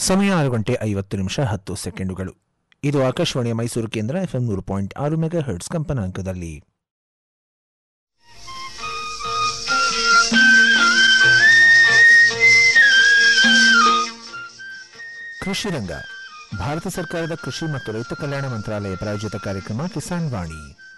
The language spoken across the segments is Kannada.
ಸಮಯ ಆರು ಗಂಟೆ ಐವತ್ತು ನಿಮಿಷ ಹತ್ತು ಸೆಕೆಂಡುಗಳು ಇದು ಆಕಾಶವಾಣಿಯ ಮೈಸೂರು ಕೇಂದ್ರ ಎಫ್ಎಂ ನೂರು ಪಾಯಿಂಟ್ ಆರು ಮೆಗಾ ಹರ್ಟ್ಸ್ ಕಂಪನಾಂಕದಲ್ಲಿ ಕೃಷಿ ರಂಗ ಭಾರತ ಸರ್ಕಾರದ ಕೃಷಿ ಮತ್ತು ರೈತ ಕಲ್ಯಾಣ ಮಂತ್ರಾಲಯ ಪ್ರಾಯೋಜಿತ ಕಾರ್ಯಕ್ರಮ ಕಿಸಾನ್ ವಾಣಿ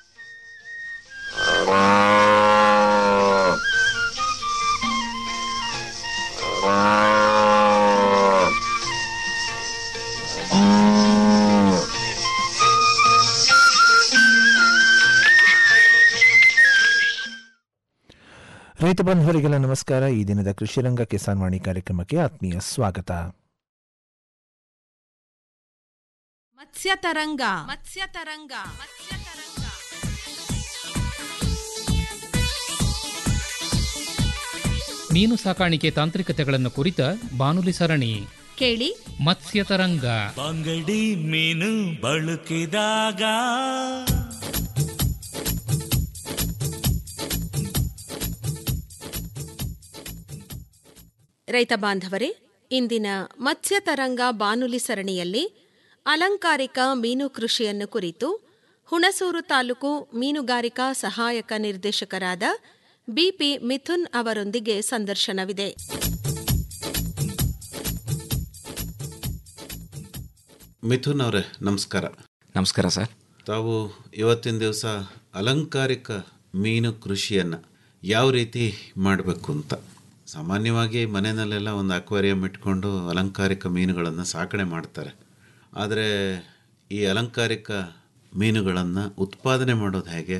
ರೈತ ಬಂಧುವರಿಗೆಲ್ಲ ನಮಸ್ಕಾರ ಈ ದಿನದ ಕೃಷಿ ರಂಗ ಕಿಸಾನ್ ವಾಣಿ ಕಾರ್ಯಕ್ರಮಕ್ಕೆ ಆತ್ಮೀಯ ಸ್ವಾಗತ ಮತ್ಸ್ಯ ತರಂಗ ಮತ್ಸ್ಯ ತರಂಗ ಮತ್ಸ್ಯ ತರಂಗ ಮೀನು ಸಾಕಾಣಿಕೆ ತಾಂತ್ರಿಕತೆಗಳನ್ನು ಕುರಿತ ಬಾನುಲಿ ಸರಣಿ ಕೇಳಿ ಮತ್ಸ್ಯ ತರಂಗ ಬಂಗಡಿ ಮೀನು ಬಳಕಿದಾಗ ರೈತ ಬಾಂಧವರೇ ಇಂದಿನ ಮತ್ಸ್ಯ ತರಂಗ ಬಾನುಲಿ ಸರಣಿಯಲ್ಲಿ ಅಲಂಕಾರಿಕ ಮೀನು ಕೃಷಿಯನ್ನು ಕುರಿತು ಹುಣಸೂರು ತಾಲೂಕು ಮೀನುಗಾರಿಕಾ ಸಹಾಯಕ ನಿರ್ದೇಶಕರಾದ ಬಿಪಿ ಮಿಥುನ್ ಅವರೊಂದಿಗೆ ಸಂದರ್ಶನವಿದೆ ಮಿಥುನ್ ಅವರೇ ನಮಸ್ಕಾರ ನಮಸ್ಕಾರ ಸರ್ ತಾವು ಇವತ್ತಿನ ದಿವಸ ಅಲಂಕಾರಿಕ ಮೀನು ಕೃಷಿಯನ್ನು ಯಾವ ರೀತಿ ಮಾಡಬೇಕು ಅಂತ ಸಾಮಾನ್ಯವಾಗಿ ಮನೆಯಲ್ಲೆಲ್ಲ ಒಂದು ಅಕ್ವೇರಿಯಂ ಇಟ್ಕೊಂಡು ಅಲಂಕಾರಿಕ ಮೀನುಗಳನ್ನು ಸಾಕಣೆ ಮಾಡ್ತಾರೆ ಆದರೆ ಈ ಅಲಂಕಾರಿಕ ಮೀನುಗಳನ್ನು ಉತ್ಪಾದನೆ ಮಾಡೋದು ಹೇಗೆ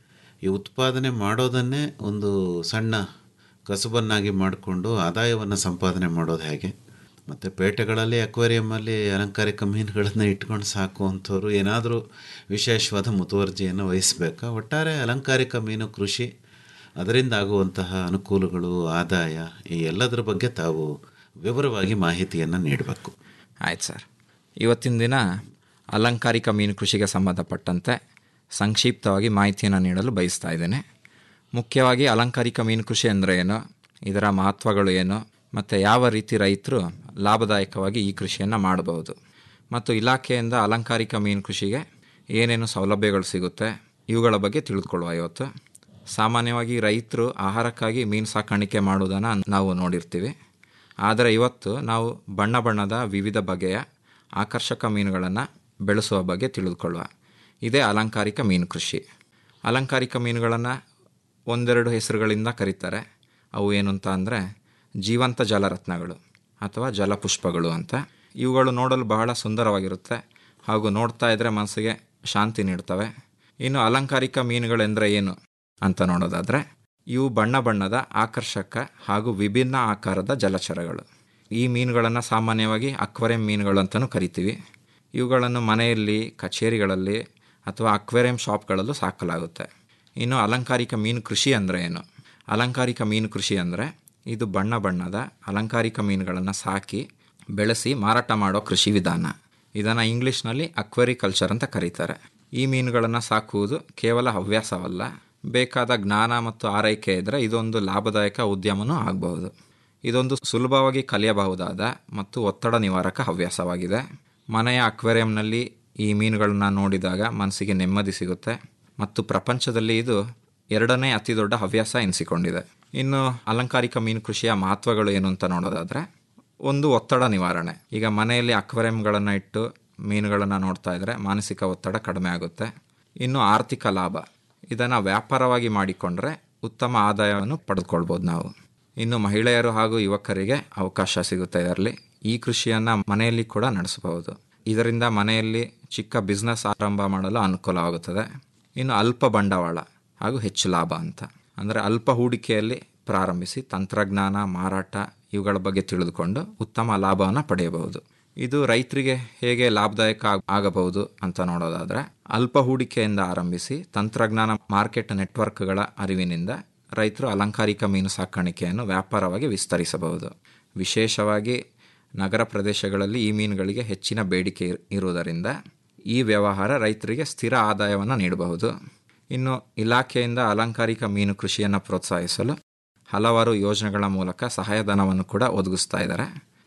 ಈ ಉತ್ಪಾದನೆ ಮಾಡೋದನ್ನೇ ಒಂದು ಸಣ್ಣ ಕಸುಬನ್ನಾಗಿ ಮಾಡಿಕೊಂಡು ಆದಾಯವನ್ನು ಸಂಪಾದನೆ ಮಾಡೋದು ಹೇಗೆ ಮತ್ತು ಪೇಟೆಗಳಲ್ಲಿ ಅಕ್ವೇರಿಯಮ್ಮಲ್ಲಿ ಅಲಂಕಾರಿಕ ಮೀನುಗಳನ್ನು ಇಟ್ಕೊಂಡು ಸಾಕುವಂಥವ್ರು ಏನಾದರೂ ವಿಶೇಷವಾದ ಮುತುವರ್ಜಿಯನ್ನು ವಹಿಸಬೇಕಾ ಒಟ್ಟಾರೆ ಅಲಂಕಾರಿಕ ಮೀನು ಕೃಷಿ ಅದರಿಂದ ಆಗುವಂತಹ ಅನುಕೂಲಗಳು ಆದಾಯ ಈ ಎಲ್ಲದರ ಬಗ್ಗೆ ತಾವು ವಿವರವಾಗಿ ಮಾಹಿತಿಯನ್ನು ನೀಡಬೇಕು ಆಯ್ತು ಸರ್ ಇವತ್ತಿನ ದಿನ ಅಲಂಕಾರಿಕ ಮೀನು ಕೃಷಿಗೆ ಸಂಬಂಧಪಟ್ಟಂತೆ ಸಂಕ್ಷಿಪ್ತವಾಗಿ ಮಾಹಿತಿಯನ್ನು ನೀಡಲು ಬಯಸ್ತಾ ಇದ್ದೇನೆ ಮುಖ್ಯವಾಗಿ ಅಲಂಕಾರಿಕ ಮೀನು ಕೃಷಿ ಅಂದರೆ ಏನು ಇದರ ಮಹತ್ವಗಳು ಏನು ಮತ್ತು ಯಾವ ರೀತಿ ರೈತರು ಲಾಭದಾಯಕವಾಗಿ ಈ ಕೃಷಿಯನ್ನು ಮಾಡಬಹುದು ಮತ್ತು ಇಲಾಖೆಯಿಂದ ಅಲಂಕಾರಿಕ ಮೀನು ಕೃಷಿಗೆ ಏನೇನು ಸೌಲಭ್ಯಗಳು ಸಿಗುತ್ತೆ ಇವುಗಳ ಬಗ್ಗೆ ತಿಳಿದುಕೊಳ್ಳುವ ಇವತ್ತು ಸಾಮಾನ್ಯವಾಗಿ ರೈತರು ಆಹಾರಕ್ಕಾಗಿ ಮೀನು ಸಾಕಾಣಿಕೆ ಮಾಡುವುದನ್ನು ನಾವು ನೋಡಿರ್ತೀವಿ ಆದರೆ ಇವತ್ತು ನಾವು ಬಣ್ಣ ಬಣ್ಣದ ವಿವಿಧ ಬಗೆಯ ಆಕರ್ಷಕ ಮೀನುಗಳನ್ನು ಬೆಳೆಸುವ ಬಗ್ಗೆ ತಿಳಿದುಕೊಳ್ಳುವ ಇದೇ ಅಲಂಕಾರಿಕ ಮೀನು ಕೃಷಿ ಅಲಂಕಾರಿಕ ಮೀನುಗಳನ್ನು ಒಂದೆರಡು ಹೆಸರುಗಳಿಂದ ಕರೀತಾರೆ ಅವು ಏನು ಅಂತ ಅಂದರೆ ಜೀವಂತ ಜಲರತ್ನಗಳು ಅಥವಾ ಜಲಪುಷ್ಪಗಳು ಅಂತ ಇವುಗಳು ನೋಡಲು ಬಹಳ ಸುಂದರವಾಗಿರುತ್ತೆ ಹಾಗೂ ನೋಡ್ತಾ ಇದ್ದರೆ ಮನಸ್ಸಿಗೆ ಶಾಂತಿ ನೀಡ್ತವೆ ಇನ್ನು ಅಲಂಕಾರಿಕ ಮೀನುಗಳೆಂದರೆ ಏನು ಅಂತ ನೋಡೋದಾದರೆ ಇವು ಬಣ್ಣ ಬಣ್ಣದ ಆಕರ್ಷಕ ಹಾಗೂ ವಿಭಿನ್ನ ಆಕಾರದ ಜಲಚರಗಳು ಈ ಮೀನುಗಳನ್ನು ಸಾಮಾನ್ಯವಾಗಿ ಅಕ್ವೇರಿಯಂ ಮೀನುಗಳು ಅಂತಲೂ ಕರಿತೀವಿ ಇವುಗಳನ್ನು ಮನೆಯಲ್ಲಿ ಕಚೇರಿಗಳಲ್ಲಿ ಅಥವಾ ಅಕ್ವೇರಿಯಂ ಶಾಪ್ಗಳಲ್ಲೂ ಸಾಕಲಾಗುತ್ತೆ ಇನ್ನು ಅಲಂಕಾರಿಕ ಮೀನು ಕೃಷಿ ಅಂದರೆ ಏನು ಅಲಂಕಾರಿಕ ಮೀನು ಕೃಷಿ ಅಂದರೆ ಇದು ಬಣ್ಣ ಬಣ್ಣದ ಅಲಂಕಾರಿಕ ಮೀನುಗಳನ್ನು ಸಾಕಿ ಬೆಳೆಸಿ ಮಾರಾಟ ಮಾಡೋ ಕೃಷಿ ವಿಧಾನ ಇದನ್ನು ಇಂಗ್ಲೀಷ್ನಲ್ಲಿ ಅಕ್ವೆರಿಕಲ್ಚರ್ ಅಂತ ಕರೀತಾರೆ ಈ ಮೀನುಗಳನ್ನು ಸಾಕುವುದು ಕೇವಲ ಹವ್ಯಾಸವಲ್ಲ ಬೇಕಾದ ಜ್ಞಾನ ಮತ್ತು ಆರೈಕೆ ಇದ್ದರೆ ಇದೊಂದು ಲಾಭದಾಯಕ ಉದ್ಯಮನೂ ಆಗಬಹುದು ಇದೊಂದು ಸುಲಭವಾಗಿ ಕಲಿಯಬಹುದಾದ ಮತ್ತು ಒತ್ತಡ ನಿವಾರಕ ಹವ್ಯಾಸವಾಗಿದೆ ಮನೆಯ ಅಕ್ವೇರಿಯಂನಲ್ಲಿ ಈ ಮೀನುಗಳನ್ನ ನೋಡಿದಾಗ ಮನಸ್ಸಿಗೆ ನೆಮ್ಮದಿ ಸಿಗುತ್ತೆ ಮತ್ತು ಪ್ರಪಂಚದಲ್ಲಿ ಇದು ಎರಡನೇ ಅತಿ ದೊಡ್ಡ ಹವ್ಯಾಸ ಎನಿಸಿಕೊಂಡಿದೆ ಇನ್ನು ಅಲಂಕಾರಿಕ ಮೀನು ಕೃಷಿಯ ಮಹತ್ವಗಳು ಏನು ಅಂತ ನೋಡೋದಾದರೆ ಒಂದು ಒತ್ತಡ ನಿವಾರಣೆ ಈಗ ಮನೆಯಲ್ಲಿ ಅಕ್ವೇರಿಯಂಗಳನ್ನು ಇಟ್ಟು ಮೀನುಗಳನ್ನು ನೋಡ್ತಾ ಇದ್ದರೆ ಮಾನಸಿಕ ಒತ್ತಡ ಕಡಿಮೆ ಆಗುತ್ತೆ ಇನ್ನು ಆರ್ಥಿಕ ಲಾಭ ಇದನ್ನು ವ್ಯಾಪಾರವಾಗಿ ಮಾಡಿಕೊಂಡ್ರೆ ಉತ್ತಮ ಆದಾಯವನ್ನು ಪಡೆದುಕೊಳ್ಬೋದು ನಾವು ಇನ್ನು ಮಹಿಳೆಯರು ಹಾಗೂ ಯುವಕರಿಗೆ ಅವಕಾಶ ಸಿಗುತ್ತೆ ಇದರಲ್ಲಿ ಈ ಕೃಷಿಯನ್ನು ಮನೆಯಲ್ಲಿ ಕೂಡ ನಡೆಸಬಹುದು ಇದರಿಂದ ಮನೆಯಲ್ಲಿ ಚಿಕ್ಕ ಬಿಸ್ನೆಸ್ ಆರಂಭ ಮಾಡಲು ಅನುಕೂಲವಾಗುತ್ತದೆ ಇನ್ನು ಅಲ್ಪ ಬಂಡವಾಳ ಹಾಗೂ ಹೆಚ್ಚು ಲಾಭ ಅಂತ ಅಂದರೆ ಅಲ್ಪ ಹೂಡಿಕೆಯಲ್ಲಿ ಪ್ರಾರಂಭಿಸಿ ತಂತ್ರಜ್ಞಾನ ಮಾರಾಟ ಇವುಗಳ ಬಗ್ಗೆ ತಿಳಿದುಕೊಂಡು ಉತ್ತಮ ಲಾಭವನ್ನು ಪಡೆಯಬಹುದು ಇದು ರೈತರಿಗೆ ಹೇಗೆ ಲಾಭದಾಯಕ ಆಗ್- ಆಗಬಹುದು ಅಂತ ನೋಡೋದಾದರೆ ಅಲ್ಪ ಹೂಡಿಕೆಯಿಂದ ಆರಂಭಿಸಿ ತಂತ್ರಜ್ಞಾನ ಮಾರ್ಕೆಟ್ ನೆಟ್ವರ್ಕ್ಗಳ ಅರಿವಿನಿಂದ ರೈತರು ಅಲಂಕಾರಿಕ ಮೀನು ಸಾಕಾಣಿಕೆಯನ್ನು ವ್ಯಾಪಾರವಾಗಿ ವಿಸ್ತರಿಸಬಹುದು ವಿಶೇಷವಾಗಿ ನಗರ ಪ್ರದೇಶಗಳಲ್ಲಿ ಈ ಮೀನುಗಳಿಗೆ ಹೆಚ್ಚಿನ ಬೇಡಿಕೆ ಇರ್- ಇರುವುದರಿಂದ ಈ ವ್ಯವಹಾರ ರೈತರಿಗೆ ಸ್ಥಿರ ಆದಾಯವನ್ನು ನೀಡಬಹುದು ಇನ್ನು ಇಲಾಖೆಯಿಂದ ಅಲಂಕಾರಿಕ ಮೀನು ಕೃಷಿಯನ್ನು ಪ್ರೋತ್ಸಾಹಿಸಲು ಹಲವಾರು ಯೋಜನೆಗಳ ಮೂಲಕ ಸಹಾಯಧನವನ್ನು ಕೂಡ ಒದಗಿಸ್ತಾ ಇದ್ದಾರೆ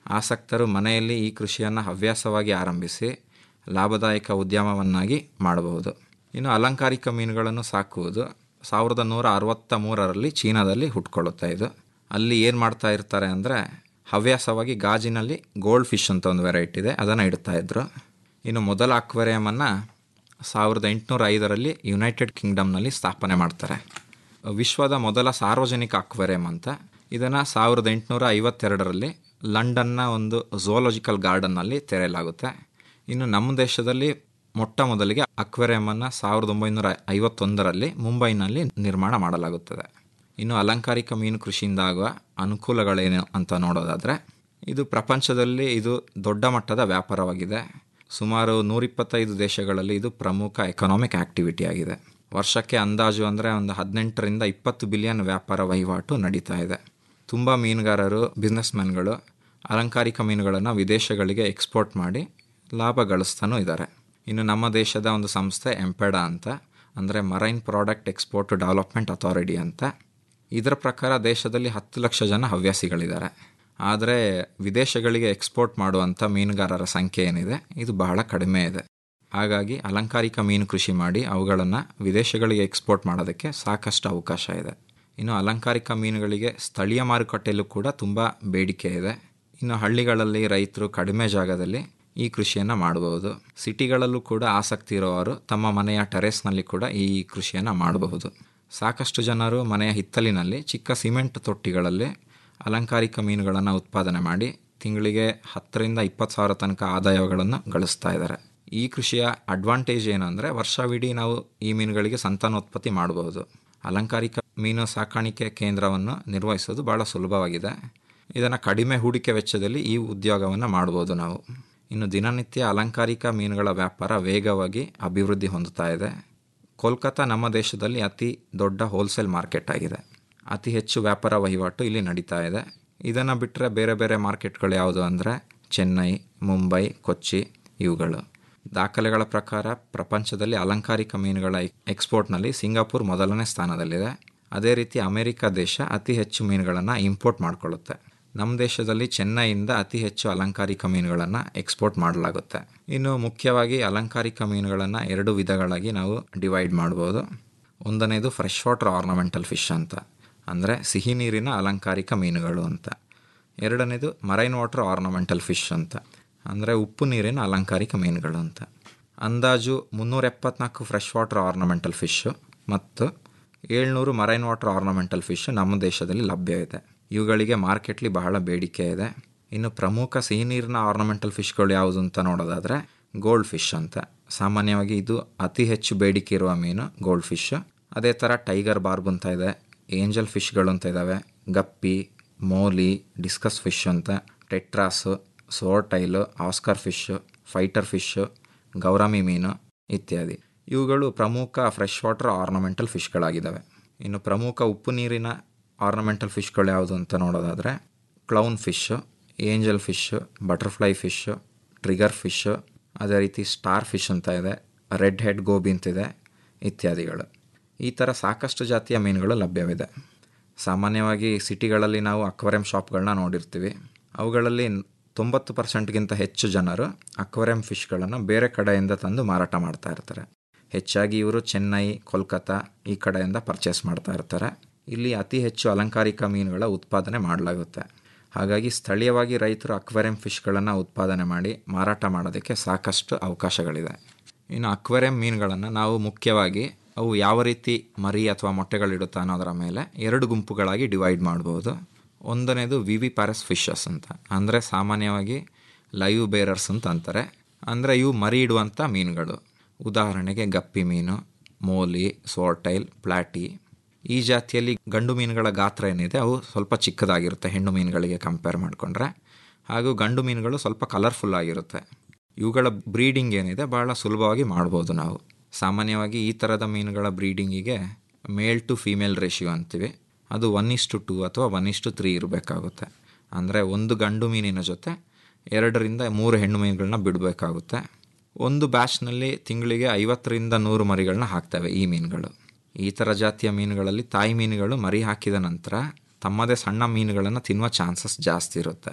ಆಸಕ್ತರು ಮನೆಯಲ್ಲಿ ಈ ಕೃಷಿಯನ್ನು ಹವ್ಯಾಸವಾಗಿ ಆರಂಭಿಸಿ ಲಾಭದಾಯಕ ಉದ್ಯಮವನ್ನಾಗಿ ಮಾಡಬಹುದು ಇನ್ನು ಅಲಂಕಾರಿಕ ಮೀನುಗಳನ್ನು ಸಾಕುವುದು ಸಾವಿರದ ನೂರ ಅರವತ್ತ ಮೂರರಲ್ಲಿ ಚೀನಾದಲ್ಲಿ ಹುಟ್ಕೊಳ್ಳುತ್ತೆ ಇದು ಅಲ್ಲಿ ಏನು ಮಾಡ್ತಾ ಇರ್ತಾರೆ ಅಂದರೆ ಹವ್ಯಾಸವಾಗಿ ಗಾಜಿನಲ್ಲಿ ಗೋಲ್ಡ್ ಫಿಶ್ ಅಂತ ಒಂದು ವೆರೈಟಿ ಇದೆ ಅದನ್ನು ಇಡ್ತಾ ಇದ್ರು ಇನ್ನು ಮೊದಲ ಅಕ್ವೇರಿಯಮನ್ನು ಸಾವಿರದ ಎಂಟುನೂರ ಐದರಲ್ಲಿ ಯುನೈಟೆಡ್ ಕಿಂಗ್ಡಮ್ನಲ್ಲಿ ಸ್ಥಾಪನೆ ಮಾಡ್ತಾರೆ ವಿಶ್ವದ ಮೊದಲ ಸಾರ್ವಜನಿಕ ಅಕ್ವೇರಿಯಂ ಅಂತ ಇದನ್ನು ಸಾವಿರದ ಎಂಟುನೂರ ಐವತ್ತೆರಡರಲ್ಲಿ ಲಂಡನ್ನ ಒಂದು ಝೋಲಾಜಿಕಲ್ ಗಾರ್ಡನ್ನಲ್ಲಿ ತೆರೆಯಲಾಗುತ್ತೆ ಇನ್ನು ನಮ್ಮ ದೇಶದಲ್ಲಿ ಮೊಟ್ಟ ಮೊದಲಿಗೆ ಅಕ್ವೇರಿಯಮನ್ನು ಸಾವಿರದ ಒಂಬೈನೂರ ಐವತ್ತೊಂದರಲ್ಲಿ ಮುಂಬೈನಲ್ಲಿ ನಿರ್ಮಾಣ ಮಾಡಲಾಗುತ್ತದೆ ಇನ್ನು ಅಲಂಕಾರಿಕ ಮೀನು ಕೃಷಿಯಿಂದ ಆಗುವ ಅನುಕೂಲಗಳೇನು ಅಂತ ನೋಡೋದಾದರೆ ಇದು ಪ್ರಪಂಚದಲ್ಲಿ ಇದು ದೊಡ್ಡ ಮಟ್ಟದ ವ್ಯಾಪಾರವಾಗಿದೆ ಸುಮಾರು ನೂರಿಪ್ಪತ್ತೈದು ದೇಶಗಳಲ್ಲಿ ಇದು ಪ್ರಮುಖ ಎಕನಾಮಿಕ್ ಆಕ್ಟಿವಿಟಿ ಆಗಿದೆ ವರ್ಷಕ್ಕೆ ಅಂದಾಜು ಅಂದರೆ ಒಂದು ಹದಿನೆಂಟರಿಂದ ಇಪ್ಪತ್ತು ಬಿಲಿಯನ್ ವ್ಯಾಪಾರ ವಹಿವಾಟು ನಡೀತಾ ಇದೆ ತುಂಬ ಮೀನುಗಾರರು ಬಿಸ್ನೆಸ್ಮೆನ್ಗಳು ಅಲಂಕಾರಿಕ ಮೀನುಗಳನ್ನು ವಿದೇಶಗಳಿಗೆ ಎಕ್ಸ್ಪೋರ್ಟ್ ಮಾಡಿ ಲಾಭ ಗಳಿಸ್ತಾನೂ ಇದ್ದಾರೆ ಇನ್ನು ನಮ್ಮ ದೇಶದ ಒಂದು ಸಂಸ್ಥೆ ಎಂಪೆಡಾ ಅಂತ ಅಂದರೆ marine product export development authority ಅಂತ ಇದರ ಪ್ರಕಾರ ದೇಶದಲ್ಲಿ ಹತ್ತು ಲಕ್ಷ ಜನ ಹವ್ಯಾಸಿಗಳಿದ್ದಾರೆ ಆದರೆ ವಿದೇಶಗಳಿಗೆ ಎಕ್ಸ್ಪೋರ್ಟ್ ಮಾಡುವಂಥ ಮೀನುಗಾರರ ಸಂಖ್ಯೆ ಏನಿದೆ ಇದು ಬಹಳ ಕಡಿಮೆ ಇದೆ ಹಾಗಾಗಿ ಅಲಂಕಾರಿಕ ಮೀನು ಕೃಷಿ ಮಾಡಿ ಅವುಗಳನ್ನು ವಿದೇಶಗಳಿಗೆ ಎಕ್ಸ್ಪೋರ್ಟ್ ಮಾಡೋದಕ್ಕೆ ಸಾಕಷ್ಟು ಅವಕಾಶ ಇದೆ ಇನ್ನು ಅಲಂಕಾರಿಕ ಮೀನುಗಳಿಗೆ ಸ್ಥಳೀಯ ಮಾರುಕಟ್ಟೆಯಲ್ಲೂ ಕೂಡ ತುಂಬ ಬೇಡಿಕೆ ಇದೆ ಇನ್ನು ಹಳ್ಳಿಗಳಲ್ಲಿ ರೈತರು ಕಡಿಮೆ ಜಾಗದಲ್ಲಿ ಈ ಕೃಷಿಯನ್ನು ಮಾಡಬಹುದು ಸಿಟಿಗಳಲ್ಲೂ ಕೂಡ ಆಸಕ್ತಿ ಇರುವವರು ತಮ್ಮ ಮನೆಯ ಟೆರೆಸ್ನಲ್ಲಿ ಕೂಡ ಈ ಕೃಷಿಯನ್ನು ಮಾಡಬಹುದು ಸಾಕಷ್ಟು ಜನರು ಮನೆಯ ಹಿತ್ತಲಿನಲ್ಲಿ ಚಿಕ್ಕ ಸಿಮೆಂಟ್ ತೊಟ್ಟಿಗಳಲ್ಲಿ ಅಲಂಕಾರಿಕ ಮೀನುಗಳನ್ನು ಉತ್ಪಾದನೆ ಮಾಡಿ ತಿಂಗಳಿಗೆ ಹತ್ತರಿಂದ ಇಪ್ಪತ್ತು ಸಾವಿರ ತನಕ ಆದಾಯಗಳನ್ನು ಗಳಿಸ್ತಾ ಇದ್ದಾರೆ ಈ ಕೃಷಿಯ ಅಡ್ವಾಂಟೇಜ್ ಏನಂದರೆ ವರ್ಷವಿಡೀ ನಾವು ಈ ಮೀನುಗಳಿಗೆ ಸಂತಾನೋತ್ಪತ್ತಿ ಮಾಡಬಹುದು ಅಲಂಕಾರಿಕ ಮೀನು ಸಾಕಾಣಿಕೆ ಕೇಂದ್ರವನ್ನು ನಿರ್ವಹಿಸೋದು ಭಾಳ ಸುಲಭವಾಗಿದೆ ಇದನ್ನು ಕಡಿಮೆ ಹೂಡಿಕೆ ವೆಚ್ಚದಲ್ಲಿ ಈ ಉದ್ಯೋಗವನ್ನು ಮಾಡ್ಬೋದು ನಾವು ಇನ್ನು ದಿನನಿತ್ಯ ಅಲಂಕಾರಿಕ ಮೀನುಗಳ ವ್ಯಾಪಾರ ವೇಗವಾಗಿ ಅಭಿವೃದ್ಧಿ ಹೊಂದುತ್ತಾ ಇದೆ ಕೋಲ್ಕತ್ತಾ ನಮ್ಮ ದೇಶದಲ್ಲಿ ಅತಿ ದೊಡ್ಡ ಹೋಲ್ಸೇಲ್ ಮಾರ್ಕೆಟ್ ಆಗಿದೆ ಅತಿ ಹೆಚ್ಚು ವ್ಯಾಪಾರ ವಹಿವಾಟು ಇಲ್ಲಿ ನಡೀತಾ ಇದೆ ಇದನ್ನು ಬಿಟ್ಟರೆ ಬೇರೆ ಬೇರೆ ಮಾರ್ಕೆಟ್ಗಳು ಯಾವುದು ಅಂದರೆ ಚೆನ್ನೈ ಮುಂಬೈ ಕೊಚ್ಚಿ ಇವುಗಳು ದಾಖಲೆಗಳ ಪ್ರಕಾರ ಪ್ರಪಂಚದಲ್ಲಿ ಅಲಂಕಾರಿಕ ಮೀನುಗಳ ಎಕ್ಸ್ಪೋರ್ಟ್ನಲ್ಲಿ ಸಿಂಗಾಪುರ್ ಮೊದಲನೇ ಸ್ಥಾನದಲ್ಲಿದೆ ಅದೇ ರೀತಿ ಅಮೆರಿಕ ದೇಶ ಅತಿ ಹೆಚ್ಚು ಮೀನುಗಳನ್ನು ಇಂಪೋರ್ಟ್ ಮಾಡಿಕೊಳ್ಳುತ್ತೆ ನಮ್ಮ ದೇಶದಲ್ಲಿ ಚೆನ್ನೈಯಿಂದ ಅತಿ ಹೆಚ್ಚು ಅಲಂಕಾರಿಕ ಮೀನುಗಳನ್ನು ಎಕ್ಸ್ಪೋರ್ಟ್ ಮಾಡಲಾಗುತ್ತೆ ಇನ್ನು ಮುಖ್ಯವಾಗಿ ಅಲಂಕಾರಿಕ ಮೀನುಗಳನ್ನು ಎರಡು ವಿಧಗಳಾಗಿ ನಾವು ಡಿವೈಡ್ ಮಾಡ್ಬೋದು ಒಂದನೇದು ಫ್ರೆಶ್ ವಾಟರ್ ಆರ್ನಮೆಂಟಲ್ ಫಿಶ್ ಅಂತ ಅಂದರೆ ಸಿಹಿ ನೀರಿನ ಅಲಂಕಾರಿಕ ಮೀನುಗಳು ಅಂತ ಎರಡನೇದು ಮರೈನ್ ವಾಟರ್ ಆರ್ನಮೆಂಟಲ್ ಫಿಶ್ ಅಂತ ಅಂದರೆ ಉಪ್ಪು ನೀರಿನ ಅಲಂಕಾರಿಕ ಮೀನುಗಳು ಅಂತ ಅಂದಾಜು ಮುನ್ನೂರ ಎಪ್ಪತ್ನಾಲ್ಕು ಫ್ರೆಶ್ ವಾಟರ್ ಆರ್ನಮೆಂಟಲ್ ಫಿಶ್ಶು ಮತ್ತು ಏಳ್ನೂರು ಮರೈನ್ ವಾಟರ್ ಆರ್ನಮೆಂಟಲ್ ಫಿಶ್ ನಮ್ಮ ದೇಶದಲ್ಲಿ ಲಭ್ಯ ಇದೆ ಇವುಗಳಿಗೆ ಮಾರ್ಕೆಟ್ಲಿ ಬಹಳ ಬೇಡಿಕೆ ಇದೆ ಇನ್ನು ಪ್ರಮುಖ ಸಿಹಿ ನೀರಿನ ಆರ್ನಮೆಂಟಲ್ ಫಿಶ್ಗಳು ಯಾವುದು ಅಂತ ನೋಡೋದಾದರೆ ಗೋಲ್ಡ್ ಫಿಶ್ ಅಂತ ಸಾಮಾನ್ಯವಾಗಿ ಇದು ಅತಿ ಹೆಚ್ಚು ಬೇಡಿಕೆ ಇರುವ ಮೀನು ಗೋಲ್ಡ್ ಫಿಶ್ ಅದೇ ಥರ ಟೈಗರ್ ಬಾರ್ಬ್ ಅಂತ ಇದೆ ಏಂಜಲ್ ಫಿಶ್ಗಳು ಅಂತ ಇದ್ದಾವೆ ಗಪ್ಪಿ ಮೋಲಿ ಡಿಸ್ಕಸ್ ಫಿಶ್ ಅಂತ tetras swordtail oscar fish fighter fish gourami ಮೀನು ಇತ್ಯಾದಿ ಇವುಗಳು ಪ್ರಮುಖ ಫ್ರೆಶ್ ವಾಟರ್ ಆರ್ನಮೆಂಟಲ್ ಫಿಶ್ಗಳಾಗಿದ್ದಾವೆ ಇನ್ನು ಪ್ರಮುಖ ಉಪ್ಪು ನೀರಿನ ಆರ್ನಮೆಂಟಲ್ ಫಿಶ್ಗಳು ಯಾವುದು ಅಂತ ನೋಡೋದಾದರೆ clown fish angel fish butterfly fish trigger fish ಅದೇ ರೀತಿ ಸ್ಟಾರ್ ಫಿಶ್ ಅಂತ ಇದೆ ರೆಡ್ ಹೆಡ್ ಗೋಬಿ ಅಂತಿದೆ ಇತ್ಯಾದಿಗಳು ಈ ಥರ ಸಾಕಷ್ಟು ಜಾತಿಯ ಮೀನುಗಳು ಲಭ್ಯವಿದೆ ಸಾಮಾನ್ಯವಾಗಿ ಸಿಟಿಗಳಲ್ಲಿ ನಾವು ಅಕ್ವೇರಿಯಂ ಶಾಪ್ಗಳನ್ನ ನೋಡಿರ್ತೀವಿ ಅವುಗಳಲ್ಲಿ ತೊಂಬತ್ತು ಪರ್ಸೆಂಟ್ಗಿಂತ ಹೆಚ್ಚು ಜನರು ಅಕ್ವೇರಿಯಂ ಫಿಶ್ಗಳನ್ನು ಬೇರೆ ಕಡೆಯಿಂದ ತಂದು ಮಾರಾಟ ಮಾಡ್ತಾ ಇರ್ತಾರೆ ಹೆಚ್ಚಾಗಿ ಇವರು ಚೆನ್ನೈ ಕೋಲ್ಕತ್ತಾ ಈ ಕಡೆಯಿಂದ ಪರ್ಚೇಸ್ ಮಾಡ್ತಾ ಇರ್ತಾರೆ ಇಲ್ಲಿ ಅತಿ ಹೆಚ್ಚು ಅಲಂಕಾರಿಕ ಮೀನುಗಳ ಉತ್ಪಾದನೆ ಮಾಡಲಾಗುತ್ತೆ ಹಾಗಾಗಿ ಸ್ಥಳೀಯವಾಗಿ ರೈತರು ಅಕ್ವೇರಿಯಂ ಫಿಶ್ಗಳನ್ನು ಉತ್ಪಾದನೆ ಮಾಡಿ ಮಾರಾಟ ಮಾಡೋದಕ್ಕೆ ಸಾಕಷ್ಟು ಅವಕಾಶಗಳಿದೆ ಇನ್ನು ಅಕ್ವೇರಿಯಂ ಮೀನುಗಳನ್ನು ನಾವು ಮುಖ್ಯವಾಗಿ ಅವು ಯಾವ ರೀತಿ ಮರಿ ಅಥವಾ ಮೊಟ್ಟೆಗಳಿಡುತ್ತಾ ಅನ್ನೋದರ ಮೇಲೆ ಎರಡು ಗುಂಪುಗಳಾಗಿ ಡಿವೈಡ್ ಮಾಡ್ಬೋದು ಒಂದನೇದು ವಿ ವಿ ಪ್ಯಾರಸ್ ಫಿಶಸ್ ಅಂತ ಅಂದರೆ ಸಾಮಾನ್ಯವಾಗಿ ಲೈವ್ ಬೇರರ್ಸ್ ಅಂತ ಅಂತಾರೆ ಅಂದರೆ ಇವು ಮರಿ ಇಡುವಂಥ ಮೀನುಗಳು ಉದಾಹರಣೆಗೆ ಗಪ್ಪಿ ಮೀನು ಮೋಲಿ ಸೋರ್ಟೈಲ್ ಪ್ಲಾಟಿ ಈ ಜಾತಿಯಲ್ಲಿ ಗಂಡು ಮೀನುಗಳ ಗಾತ್ರ ಏನಿದೆ ಅವು ಸ್ವಲ್ಪ ಚಿಕ್ಕದಾಗಿರುತ್ತೆ ಹೆಣ್ಣು ಮೀನುಗಳಿಗೆ ಕಂಪೇರ್ ಮಾಡಿಕೊಂಡ್ರೆ ಹಾಗೂ ಗಂಡು ಮೀನುಗಳು ಸ್ವಲ್ಪ ಕಲರ್ಫುಲ್ ಆಗಿರುತ್ತೆ ಇವುಗಳ ಬ್ರೀಡಿಂಗ್ ಏನಿದೆ ಭಾಳ ಸುಲಭವಾಗಿ ಮಾಡ್ಬೋದು ನಾವು ಸಾಮಾನ್ಯವಾಗಿ ಈ ಥರದ ಮೀನುಗಳ ಬ್ರೀಡಿಂಗಿಗೆ ಮೇಲ್ ಟು ಫೀಮೇಲ್ ರೇಷಿಯೋ ಅಂತೀವಿ ಅದು ಒನ್ ಇಷ್ಟು ಟೂ ಅಥವಾ ಒನ್ ಇಷ್ಟು ತ್ರೀ ಇರಬೇಕಾಗುತ್ತೆ ಅಂದರೆ ಒಂದು ಗಂಡು ಮೀನಿನ ಜೊತೆ ಎರಡರಿಂದ ಮೂರು ಹೆಣ್ಣು ಮೀನುಗಳನ್ನ ಬಿಡಬೇಕಾಗುತ್ತೆ ಒಂದು ಬ್ಯಾಚ್ನಲ್ಲಿ ತಿಂಗಳಿಗೆ ಐವತ್ತರಿಂದ ನೂರು ಮರಿಗಳನ್ನ ಹಾಕ್ತವೆ ಈ ಮೀನುಗಳು ಈ ಥರ ಜಾತಿಯ ಮೀನುಗಳಲ್ಲಿ ತಾಯಿ ಮೀನುಗಳು ಮರಿ ಹಾಕಿದ ನಂತರ ತಮ್ಮದೇ ಸಣ್ಣ ಮೀನುಗಳನ್ನು ತಿನ್ನುವ ಚಾನ್ಸಸ್ ಜಾಸ್ತಿ ಇರುತ್ತೆ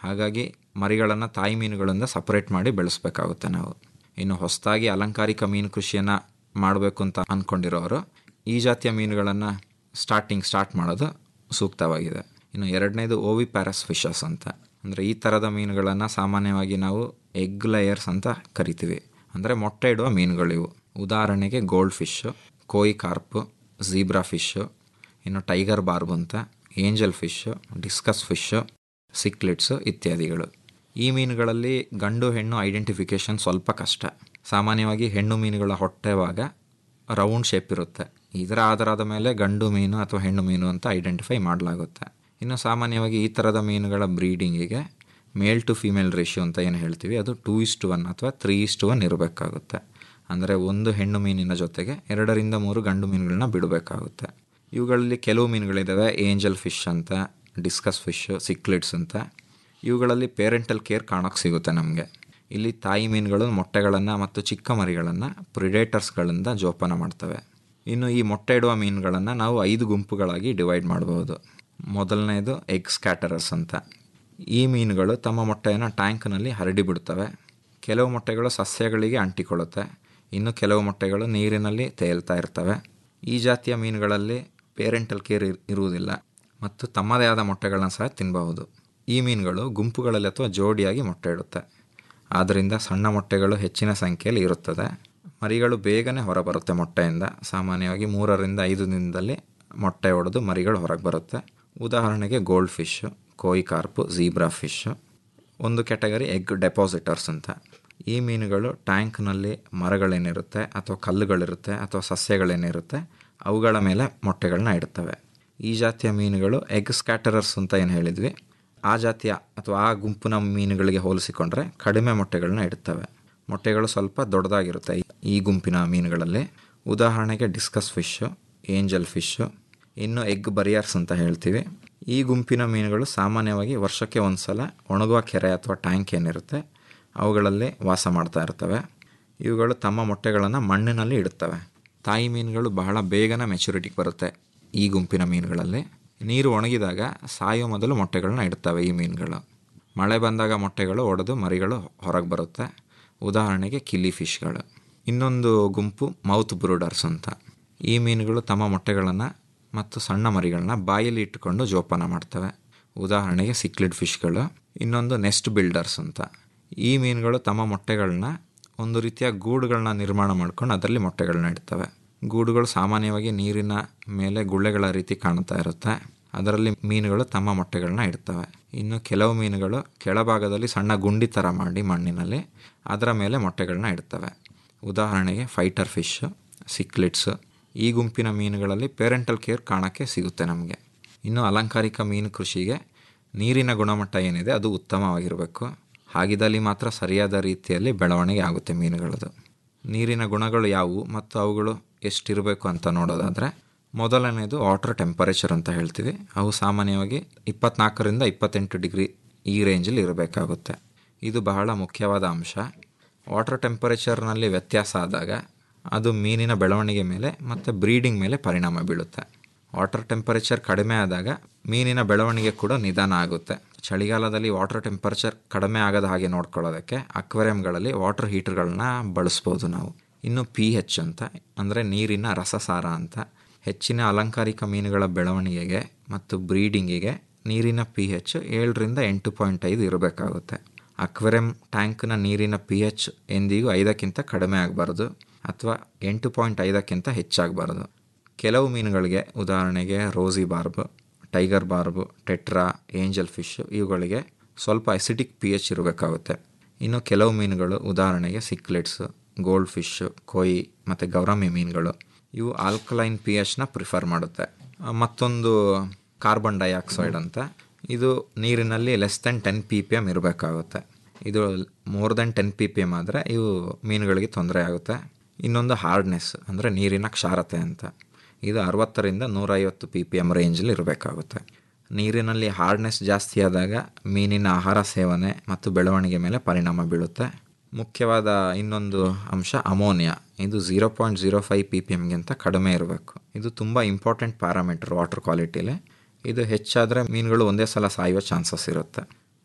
ಹಾಗಾಗಿ ಮರಿಗಳನ್ನು ತಾಯಿ ಮೀನುಗಳಿಂದ ಸಪರೇಟ್ ಮಾಡಿ ಬೆಳೆಸ್ಬೇಕಾಗುತ್ತೆ ನಾವು ಇನ್ನು ಹೊಸದಾಗಿ ಅಲಂಕಾರಿಕ ಮೀನು ಕೃಷಿಯನ್ನು ಮಾಡಬೇಕು ಅಂತ ಅಂದ್ಕೊಂಡಿರೋರು ಈ ಜಾತಿಯ ಮೀನುಗಳನ್ನು ಸ್ಟಾರ್ಟಿಂಗ್ ಸ್ಟಾರ್ಟ್ ಮಾಡೋದು ಸೂಕ್ತವಾಗಿದೆ ಇನ್ನು ಎರಡನೇದು ಓವಿ ಪ್ಯಾರಸ್ ಫಿಶಸ್ ಅಂತ ಅಂದರೆ ಈ ಥರದ ಮೀನುಗಳನ್ನು ಸಾಮಾನ್ಯವಾಗಿ ನಾವು ಎಗ್ ಲೇಯರ್ಸ್ ಅಂತ ಕರಿತೀವಿ ಅಂದರೆ ಮೊಟ್ಟೆ ಇಡುವ ಮೀನುಗಳು ಇವು ಉದಾಹರಣೆಗೆ goldfish koi carp zebra fish ಇನ್ನು ಟೈಗರ್ ಬಾರ್ಬ್ ಅಂತ angel fish discus fish cichlids ಇತ್ಯಾದಿಗಳು ಈ ಮೀನುಗಳಲ್ಲಿ ಗಂಡು ಹೆಣ್ಣು ಐಡೆಂಟಿಫಿಕೇಷನ್ ಸ್ವಲ್ಪ ಕಷ್ಟ ಸಾಮಾನ್ಯವಾಗಿ ಹೆಣ್ಣು ಮೀನುಗಳ ಹೊಟ್ಟೆ ಭಾಗ ರೌಂಡ್ ಶೇಪ್ ಇರುತ್ತೆ ಇದರ ಆಧಾರದ ಮೇಲೆ ಗಂಡು ಮೀನು ಅಥವಾ ಹೆಣ್ಣು ಮೀನು ಅಂತ ಐಡೆಂಟಿಫೈ ಮಾಡಲಾಗುತ್ತೆ ಇನ್ನು ಸಾಮಾನ್ಯವಾಗಿ ಈ ಥರದ ಮೀನುಗಳ ಬ್ರೀಡಿಂಗಿಗೆ ಮೇಲ್ ಟು ಫಿಮೇಲ್ ರೇಷಿಯೋ ಅಂತ ಏನು ಹೇಳ್ತೀವಿ ಅದು ಟೂ ಇಸ್ ಟು ಒನ್ ಅಥವಾ ತ್ರೀ ಇಸ್ ಟು ಒನ್ ಇರಬೇಕಾಗುತ್ತೆ ಅಂದರೆ ಒಂದು ಹೆಣ್ಣು ಮೀನಿನ ಜೊತೆಗೆ ಎರಡರಿಂದ ಮೂರು ಗಂಡು ಮೀನುಗಳನ್ನ ಬಿಡಬೇಕಾಗುತ್ತೆ ಇವುಗಳಲ್ಲಿ ಕೆಲವು ಮೀನುಗಳಿದ್ದಾವೆ ಏಂಜಲ್ ಫಿಶ್ ಅಂತ ಡಿಸ್ಕಸ್ ಫಿಶ್ಶು ಸಿಕ್ಲಿಡ್ಸ್ ಅಂತ ಇವುಗಳಲ್ಲಿ ಪೇರೆಂಟಲ್ ಕೇರ್ ಕಾಣೋಕ್ಕೆ ಸಿಗುತ್ತೆ ನಮಗೆ ಇಲ್ಲಿ ತಾಯಿ ಮೀನುಗಳು ಮೊಟ್ಟೆಗಳನ್ನು ಮತ್ತು ಚಿಕ್ಕ ಮರಿಗಳನ್ನು ಪ್ರಿಡೇಟರ್ಸ್ಗಳಿಂದ ಜೋಪಾನ ಮಾಡ್ತವೆ ಇನ್ನು ಈ ಮೊಟ್ಟೆ ಇಡುವ ಮೀನುಗಳನ್ನು ನಾವು ಐದು ಗುಂಪುಗಳಾಗಿ ಡಿವೈಡ್ ಮಾಡಬಹುದು ಮೊದಲನೇದು ಎಗ್ ಸ್ಕ್ಯಾಟರರ್ಸ್ ಅಂತ ಈ ಮೀನುಗಳು ತಮ್ಮ ಮೊಟ್ಟೆಯನ್ನು ಟ್ಯಾಂಕ್ನಲ್ಲಿ ಹರಡಿ ಬಿಡ್ತವೆ ಕೆಲವು ಮೊಟ್ಟೆಗಳು ಸಸ್ಯಗಳಿಗೆ ಅಂಟಿಕೊಳ್ಳುತ್ತೆ ಇನ್ನು ಕೆಲವು ಮೊಟ್ಟೆಗಳು ನೀರಿನಲ್ಲಿ ತೇಲ್ತಾ ಇರ್ತವೆ ಈ ಜಾತಿಯ ಮೀನುಗಳಲ್ಲಿ ಪೇರೆಂಟಲ್ ಕೇರ್ ಇರುವುದಿಲ್ಲ ಮತ್ತು ತಮ್ಮದೇ ಆದ ಮೊಟ್ಟೆಗಳನ್ನ ಸಹ ತಿನ್ನಬಹುದು ಈ ಮೀನುಗಳು ಗುಂಪುಗಳಲ್ಲಿ ಅಥವಾ ಜೋಡಿಯಾಗಿ ಮೊಟ್ಟೆ ಇಡುತ್ತೆ ಆದ್ದರಿಂದ ಸಣ್ಣ ಮೊಟ್ಟೆಗಳು ಹೆಚ್ಚಿನ ಸಂಖ್ಯೆಯಲ್ಲಿ ಇರುತ್ತದೆ ಮರಿಗಳು ಬೇಗನೆ ಹೊರಬರುತ್ತೆ ಮೊಟ್ಟೆಯಿಂದ ಸಾಮಾನ್ಯವಾಗಿ ಮೂರರಿಂದ ಐದು ದಿನದಲ್ಲಿ ಮೊಟ್ಟೆ ಒಡೆದು ಮರಿಗಳು ಹೊರಗೆ ಬರುತ್ತೆ ಉದಾಹರಣೆಗೆ goldfish koi carp zebra fish ಒಂದು ಕ್ಯಾಟಗರಿ ಎಗ್ ಡೆಪಾಸಿಟರ್ಸ್ ಅಂತ ಈ ಮೀನುಗಳು ಟ್ಯಾಂಕ್ನಲ್ಲಿ ಮರಗಳೇನಿರುತ್ತೆ ಅಥವಾ ಕಲ್ಲುಗಳಿರುತ್ತೆ ಅಥವಾ ಸಸ್ಯಗಳೇನಿರುತ್ತೆ ಅವುಗಳ ಮೇಲೆ ಮೊಟ್ಟೆಗಳನ್ನ ಇಡ್ತವೆ ಈ ಜಾತಿಯ ಮೀನುಗಳು ಎಗ್ ಸ್ಕ್ಯಾಟರರ್ಸ್ ಅಂತ ಏನು ಹೇಳಿದ್ವಿ ಆ ಜಾತಿಯ ಅಥವಾ ಆ ಗುಂಪಿನ ಮೀನುಗಳಿಗೆ ಹೋಲಿಸಿಕೊಂಡ್ರೆ ಕಡಿಮೆ ಮೊಟ್ಟೆಗಳನ್ನ ಇಡ್ತವೆ ಮೊಟ್ಟೆಗಳು ಸ್ವಲ್ಪ ದೊಡ್ಡದಾಗಿರುತ್ತೆ ಈ ಗುಂಪಿನ ಮೀನುಗಳಲ್ಲಿ ಉದಾಹರಣೆಗೆ ಡಿಸ್ಕಸ್ ಫಿಶ್ಶು ಏಂಜಲ್ ಫಿಶ್ಶು ಇನ್ನು ಎಗ್ ಬರಿಯರ್ಸ್ ಅಂತ ಹೇಳ್ತೀವಿ ಈ ಗುಂಪಿನ ಮೀನುಗಳು ಸಾಮಾನ್ಯವಾಗಿ ವರ್ಷಕ್ಕೆ ಒಂದು ಸಲ ಒಣಗುವ ಕೆರೆ ಅಥವಾ ಟ್ಯಾಂಕ್ ಏನಿರುತ್ತೆ ಅವುಗಳಲ್ಲಿ ವಾಸ ಮಾಡ್ತಾ ಇರ್ತವೆ ಇವುಗಳು ತಮ್ಮ ಮೊಟ್ಟೆಗಳನ್ನು ಮಣ್ಣಿನಲ್ಲಿ ಇಡುತ್ತವೆ ತಾಯಿ ಮೀನುಗಳು ಬಹಳ ಬೇಗನೆ ಮೆಚುರಿಟಿಗೆ ಬರುತ್ತೆ ಈ ಗುಂಪಿನ ಮೀನುಗಳಲ್ಲಿ ನೀರು ಒಣಗಿದಾಗ ಸಾಯೋ ಮೊದಲು ಮೊಟ್ಟೆಗಳನ್ನ ಇಡ್ತವೆ ಈ ಮೀನುಗಳು ಮಳೆ ಬಂದಾಗ ಮೊಟ್ಟೆಗಳು ಒಡೆದು ಮರಿಗಳು ಹೊರಗೆ ಬರುತ್ತೆ ಉದಾಹರಣೆಗೆ ಕಿಲಿ ಫಿಶ್ಗಳು ಇನ್ನೊಂದು ಗುಂಪು ಮೌತ್ ಬ್ರೂಡರ್ಸ್ ಅಂತ ಈ ಮೀನುಗಳು ತಮ್ಮ ಮೊಟ್ಟೆಗಳನ್ನು ಮತ್ತು ಸಣ್ಣ ಮರಿಗಳನ್ನ ಬಾಯಲ್ಲಿ ಇಟ್ಟುಕೊಂಡು ಜೋಪಾನ ಮಾಡ್ತವೆ ಉದಾಹರಣೆಗೆ ಸಿಕ್ಲಿಡ್ ಫಿಶ್ಗಳು ಇನ್ನೊಂದು ನೆಸ್ಟ್ ಬಿಲ್ಡರ್ಸ್ ಅಂತ ಈ ಮೀನುಗಳು ತಮ್ಮ ಮೊಟ್ಟೆಗಳನ್ನ ಒಂದು ರೀತಿಯ ಗೂಡುಗಳನ್ನ ನಿರ್ಮಾಣ ಮಾಡ್ಕೊಂಡು ಅದರಲ್ಲಿ ಮೊಟ್ಟೆಗಳನ್ನ ಇಡ್ತವೆ ಗೂಡುಗಳು ಸಾಮಾನ್ಯವಾಗಿ ನೀರಿನ ಮೇಲೆ ಗುಳ್ಳೆಗಳ ರೀತಿ ಕಾಣ್ತಾ ಇರುತ್ತೆ ಅದರಲ್ಲಿ ಮೀನುಗಳು ತಮ್ಮ ಮೊಟ್ಟೆಗಳನ್ನ ಇಡ್ತವೆ ಇನ್ನು ಕೆಲವು ಮೀನುಗಳು ಕೆಳಭಾಗದಲ್ಲಿ ಸಣ್ಣ ಗುಂಡಿ ಥರ ಮಾಡಿ ಮಣ್ಣಿನಲ್ಲಿ ಅದರ ಮೇಲೆ ಮೊಟ್ಟೆಗಳನ್ನ ಇಡ್ತವೆ ಉದಾಹರಣೆಗೆ ಫೈಟರ್ ಫಿಶ್ ಸಿಕ್ಲಿಟ್ಸು ಈ ಗುಂಪಿನ ಮೀನುಗಳಲ್ಲಿ ಪೇರೆಂಟಲ್ ಕೇರ್ ಕಾಣೋಕ್ಕೆ ಸಿಗುತ್ತೆ ನಮಗೆ ಇನ್ನು ಅಲಂಕಾರಿಕ ಮೀನು ಕೃಷಿಗೆ ನೀರಿನ ಗುಣಮಟ್ಟ ಏನಿದೆ ಅದು ಉತ್ತಮವಾಗಿರಬೇಕು ಹಾಗಿದ್ದಲ್ಲಿ ಮಾತ್ರ ಸರಿಯಾದ ರೀತಿಯಲ್ಲಿ ಬೆಳವಣಿಗೆ ಆಗುತ್ತೆ ಮೀನುಗಳದು ನೀರಿನ ಗುಣಗಳು ಯಾವುವು ಮತ್ತು ಅವುಗಳು ಎಷ್ಟಿರಬೇಕು ಅಂತ ನೋಡೋದಾದರೆ ಮೊದಲನೇದು ವಾಟರ್ ಟೆಂಪರೇಚರ್ ಅಂತ ಹೇಳ್ತೀವಿ ಅವು ಸಾಮಾನ್ಯವಾಗಿ ಇಪ್ಪತ್ನಾಲ್ಕರಿಂದ ಇಪ್ಪತ್ತೆಂಟು ಡಿಗ್ರಿ ಈ ರೇಂಜಲ್ಲಿ ಇರಬೇಕಾಗುತ್ತೆ ಇದು ಬಹಳ ಮುಖ್ಯವಾದ ಅಂಶ ವಾಟರ್ ಟೆಂಪರೇಚರ್ನಲ್ಲಿ ವ್ಯತ್ಯಾಸ ಆದಾಗ ಅದು ಮೀನಿನ ಬೆಳವಣಿಗೆ ಮೇಲೆ ಮತ್ತು ಬ್ರೀಡಿಂಗ್ ಮೇಲೆ ಪರಿಣಾಮ ಬೀಳುತ್ತೆ ವಾಟರ್ ಟೆಂಪರೇಚರ್ ಕಡಿಮೆ ಆದಾಗ ಮೀನಿನ ಬೆಳವಣಿಗೆ ಕೂಡ ನಿಧಾನ ಆಗುತ್ತೆ ಚಳಿಗಾಲದಲ್ಲಿ ವಾಟರ್ ಟೆಂಪರೇಚರ್ ಕಡಿಮೆ ಆಗದ ಹಾಗೆ ನೋಡ್ಕೊಳ್ಳೋದಕ್ಕೆ ಅಕ್ವೇರಿಯಂಗಳಲ್ಲಿ ವಾಟರ್ ಹೀಟರ್ಗಳನ್ನ ಬಳಸ್ಬೋದು ನಾವು ಇನ್ನು ಪಿ ಹೆಚ್ ಅಂತ ಅಂದರೆ ನೀರಿನ ರಸಸಾರ ಅಂತ ಹೆಚ್ಚಿನ ಅಲಂಕಾರಿಕ ಮೀನುಗಳ ಬೆಳವಣಿಗೆಗೆ ಮತ್ತು ಬ್ರೀಡಿಂಗಿಗೆ ನೀರಿನ ಪಿ ಹೆಚ್ ಏಳರಿಂದ ಎಂಟು ಪಾಯಿಂಟ್ ಐದು ಇರಬೇಕಾಗುತ್ತೆ ಅಕ್ವೇರಿಯಂ ಟ್ಯಾಂಕ್ನ ನೀರಿನ ಪಿ ಎಚ್ ಎಂದಿಗೂ ಐದಕ್ಕಿಂತ ಕಡಿಮೆ ಆಗಬಾರ್ದು ಅಥವಾ ಎಂಟು ಪಾಯಿಂಟ್ ಐದಕ್ಕಿಂತ ಹೆಚ್ಚಾಗಬಾರ್ದು ಕೆಲವು ಮೀನುಗಳಿಗೆ ಉದಾಹರಣೆಗೆ rosy barb tiger barb tetra angel fish ಇವುಗಳಿಗೆ ಸ್ವಲ್ಪ ಅಸಿಡಿಕ್ ಪಿ ಎಚ್ ಇರಬೇಕಾಗುತ್ತೆ ಇನ್ನು ಕೆಲವು ಮೀನುಗಳು ಉದಾಹರಣೆಗೆ ಸಿಕ್ಲೆಟ್ಸ್ ಗೋಲ್ಡ್ ಫಿಶ್ ಕೊಯ್ ಮತ್ತು ಗೌರಮಿ ಮೀನುಗಳು ಇವು ಆಲ್ಕಲೈನ್ ಪಿ ಎಚ್ನ ಪ್ರಿಫರ್ ಮಾಡುತ್ತೆ ಮತ್ತೊಂದು ಕಾರ್ಬನ್ ಡೈಆಕ್ಸೈಡ್ ಅಂತ ಇದು ನೀರಿನಲ್ಲಿ less than ten P P M ಇರಬೇಕಾಗುತ್ತೆ ಇದು more than ten P P M ಆದರೆ ಇವು ಮೀನುಗಳಿಗೆ ತೊಂದರೆ ಆಗುತ್ತೆ ಇನ್ನೊಂದು ಹಾರ್ಡ್ನೆಸ್ ಅಂದರೆ ನೀರಿನ ಕ್ಷಾರತೆ ಅಂತ ಇದು ಅರವತ್ತರಿಂದ ನೂರೈವತ್ತು ಪಿ ಪಿ ಎಮ್ ರೇಂಜಲ್ಲಿ ಇರಬೇಕಾಗುತ್ತೆ ನೀರಿನಲ್ಲಿ ಹಾರ್ಡ್ನೆಸ್ ಜಾಸ್ತಿ ಆದಾಗ ಮೀನಿನ ಆಹಾರ ಸೇವನೆ ಮತ್ತು ಬೆಳವಣಿಗೆ ಮೇಲೆ ಪರಿಣಾಮ ಬೀಳುತ್ತೆ ಮುಖ್ಯವಾದ ಇನ್ನೊಂದು ಅಂಶ ಅಮೋನಿಯಾ ಇದು zero point zero five P P ಎಮ್ಗಿಂತ ಕಡಿಮೆ ಇರಬೇಕು ಇದು ತುಂಬ ಇಂಪಾರ್ಟೆಂಟ್ ಪ್ಯಾರಾಮೀಟರ್ ವಾಟರ್ ಕ್ವಾಲಿಟಿಲಿ ಇದು ಹೆಚ್ಚಾದರೆ ಮೀನುಗಳು ಒಂದೇ ಸಲ ಸಾಯುವ ಚಾನ್ಸಸ್ ಇರುತ್ತೆ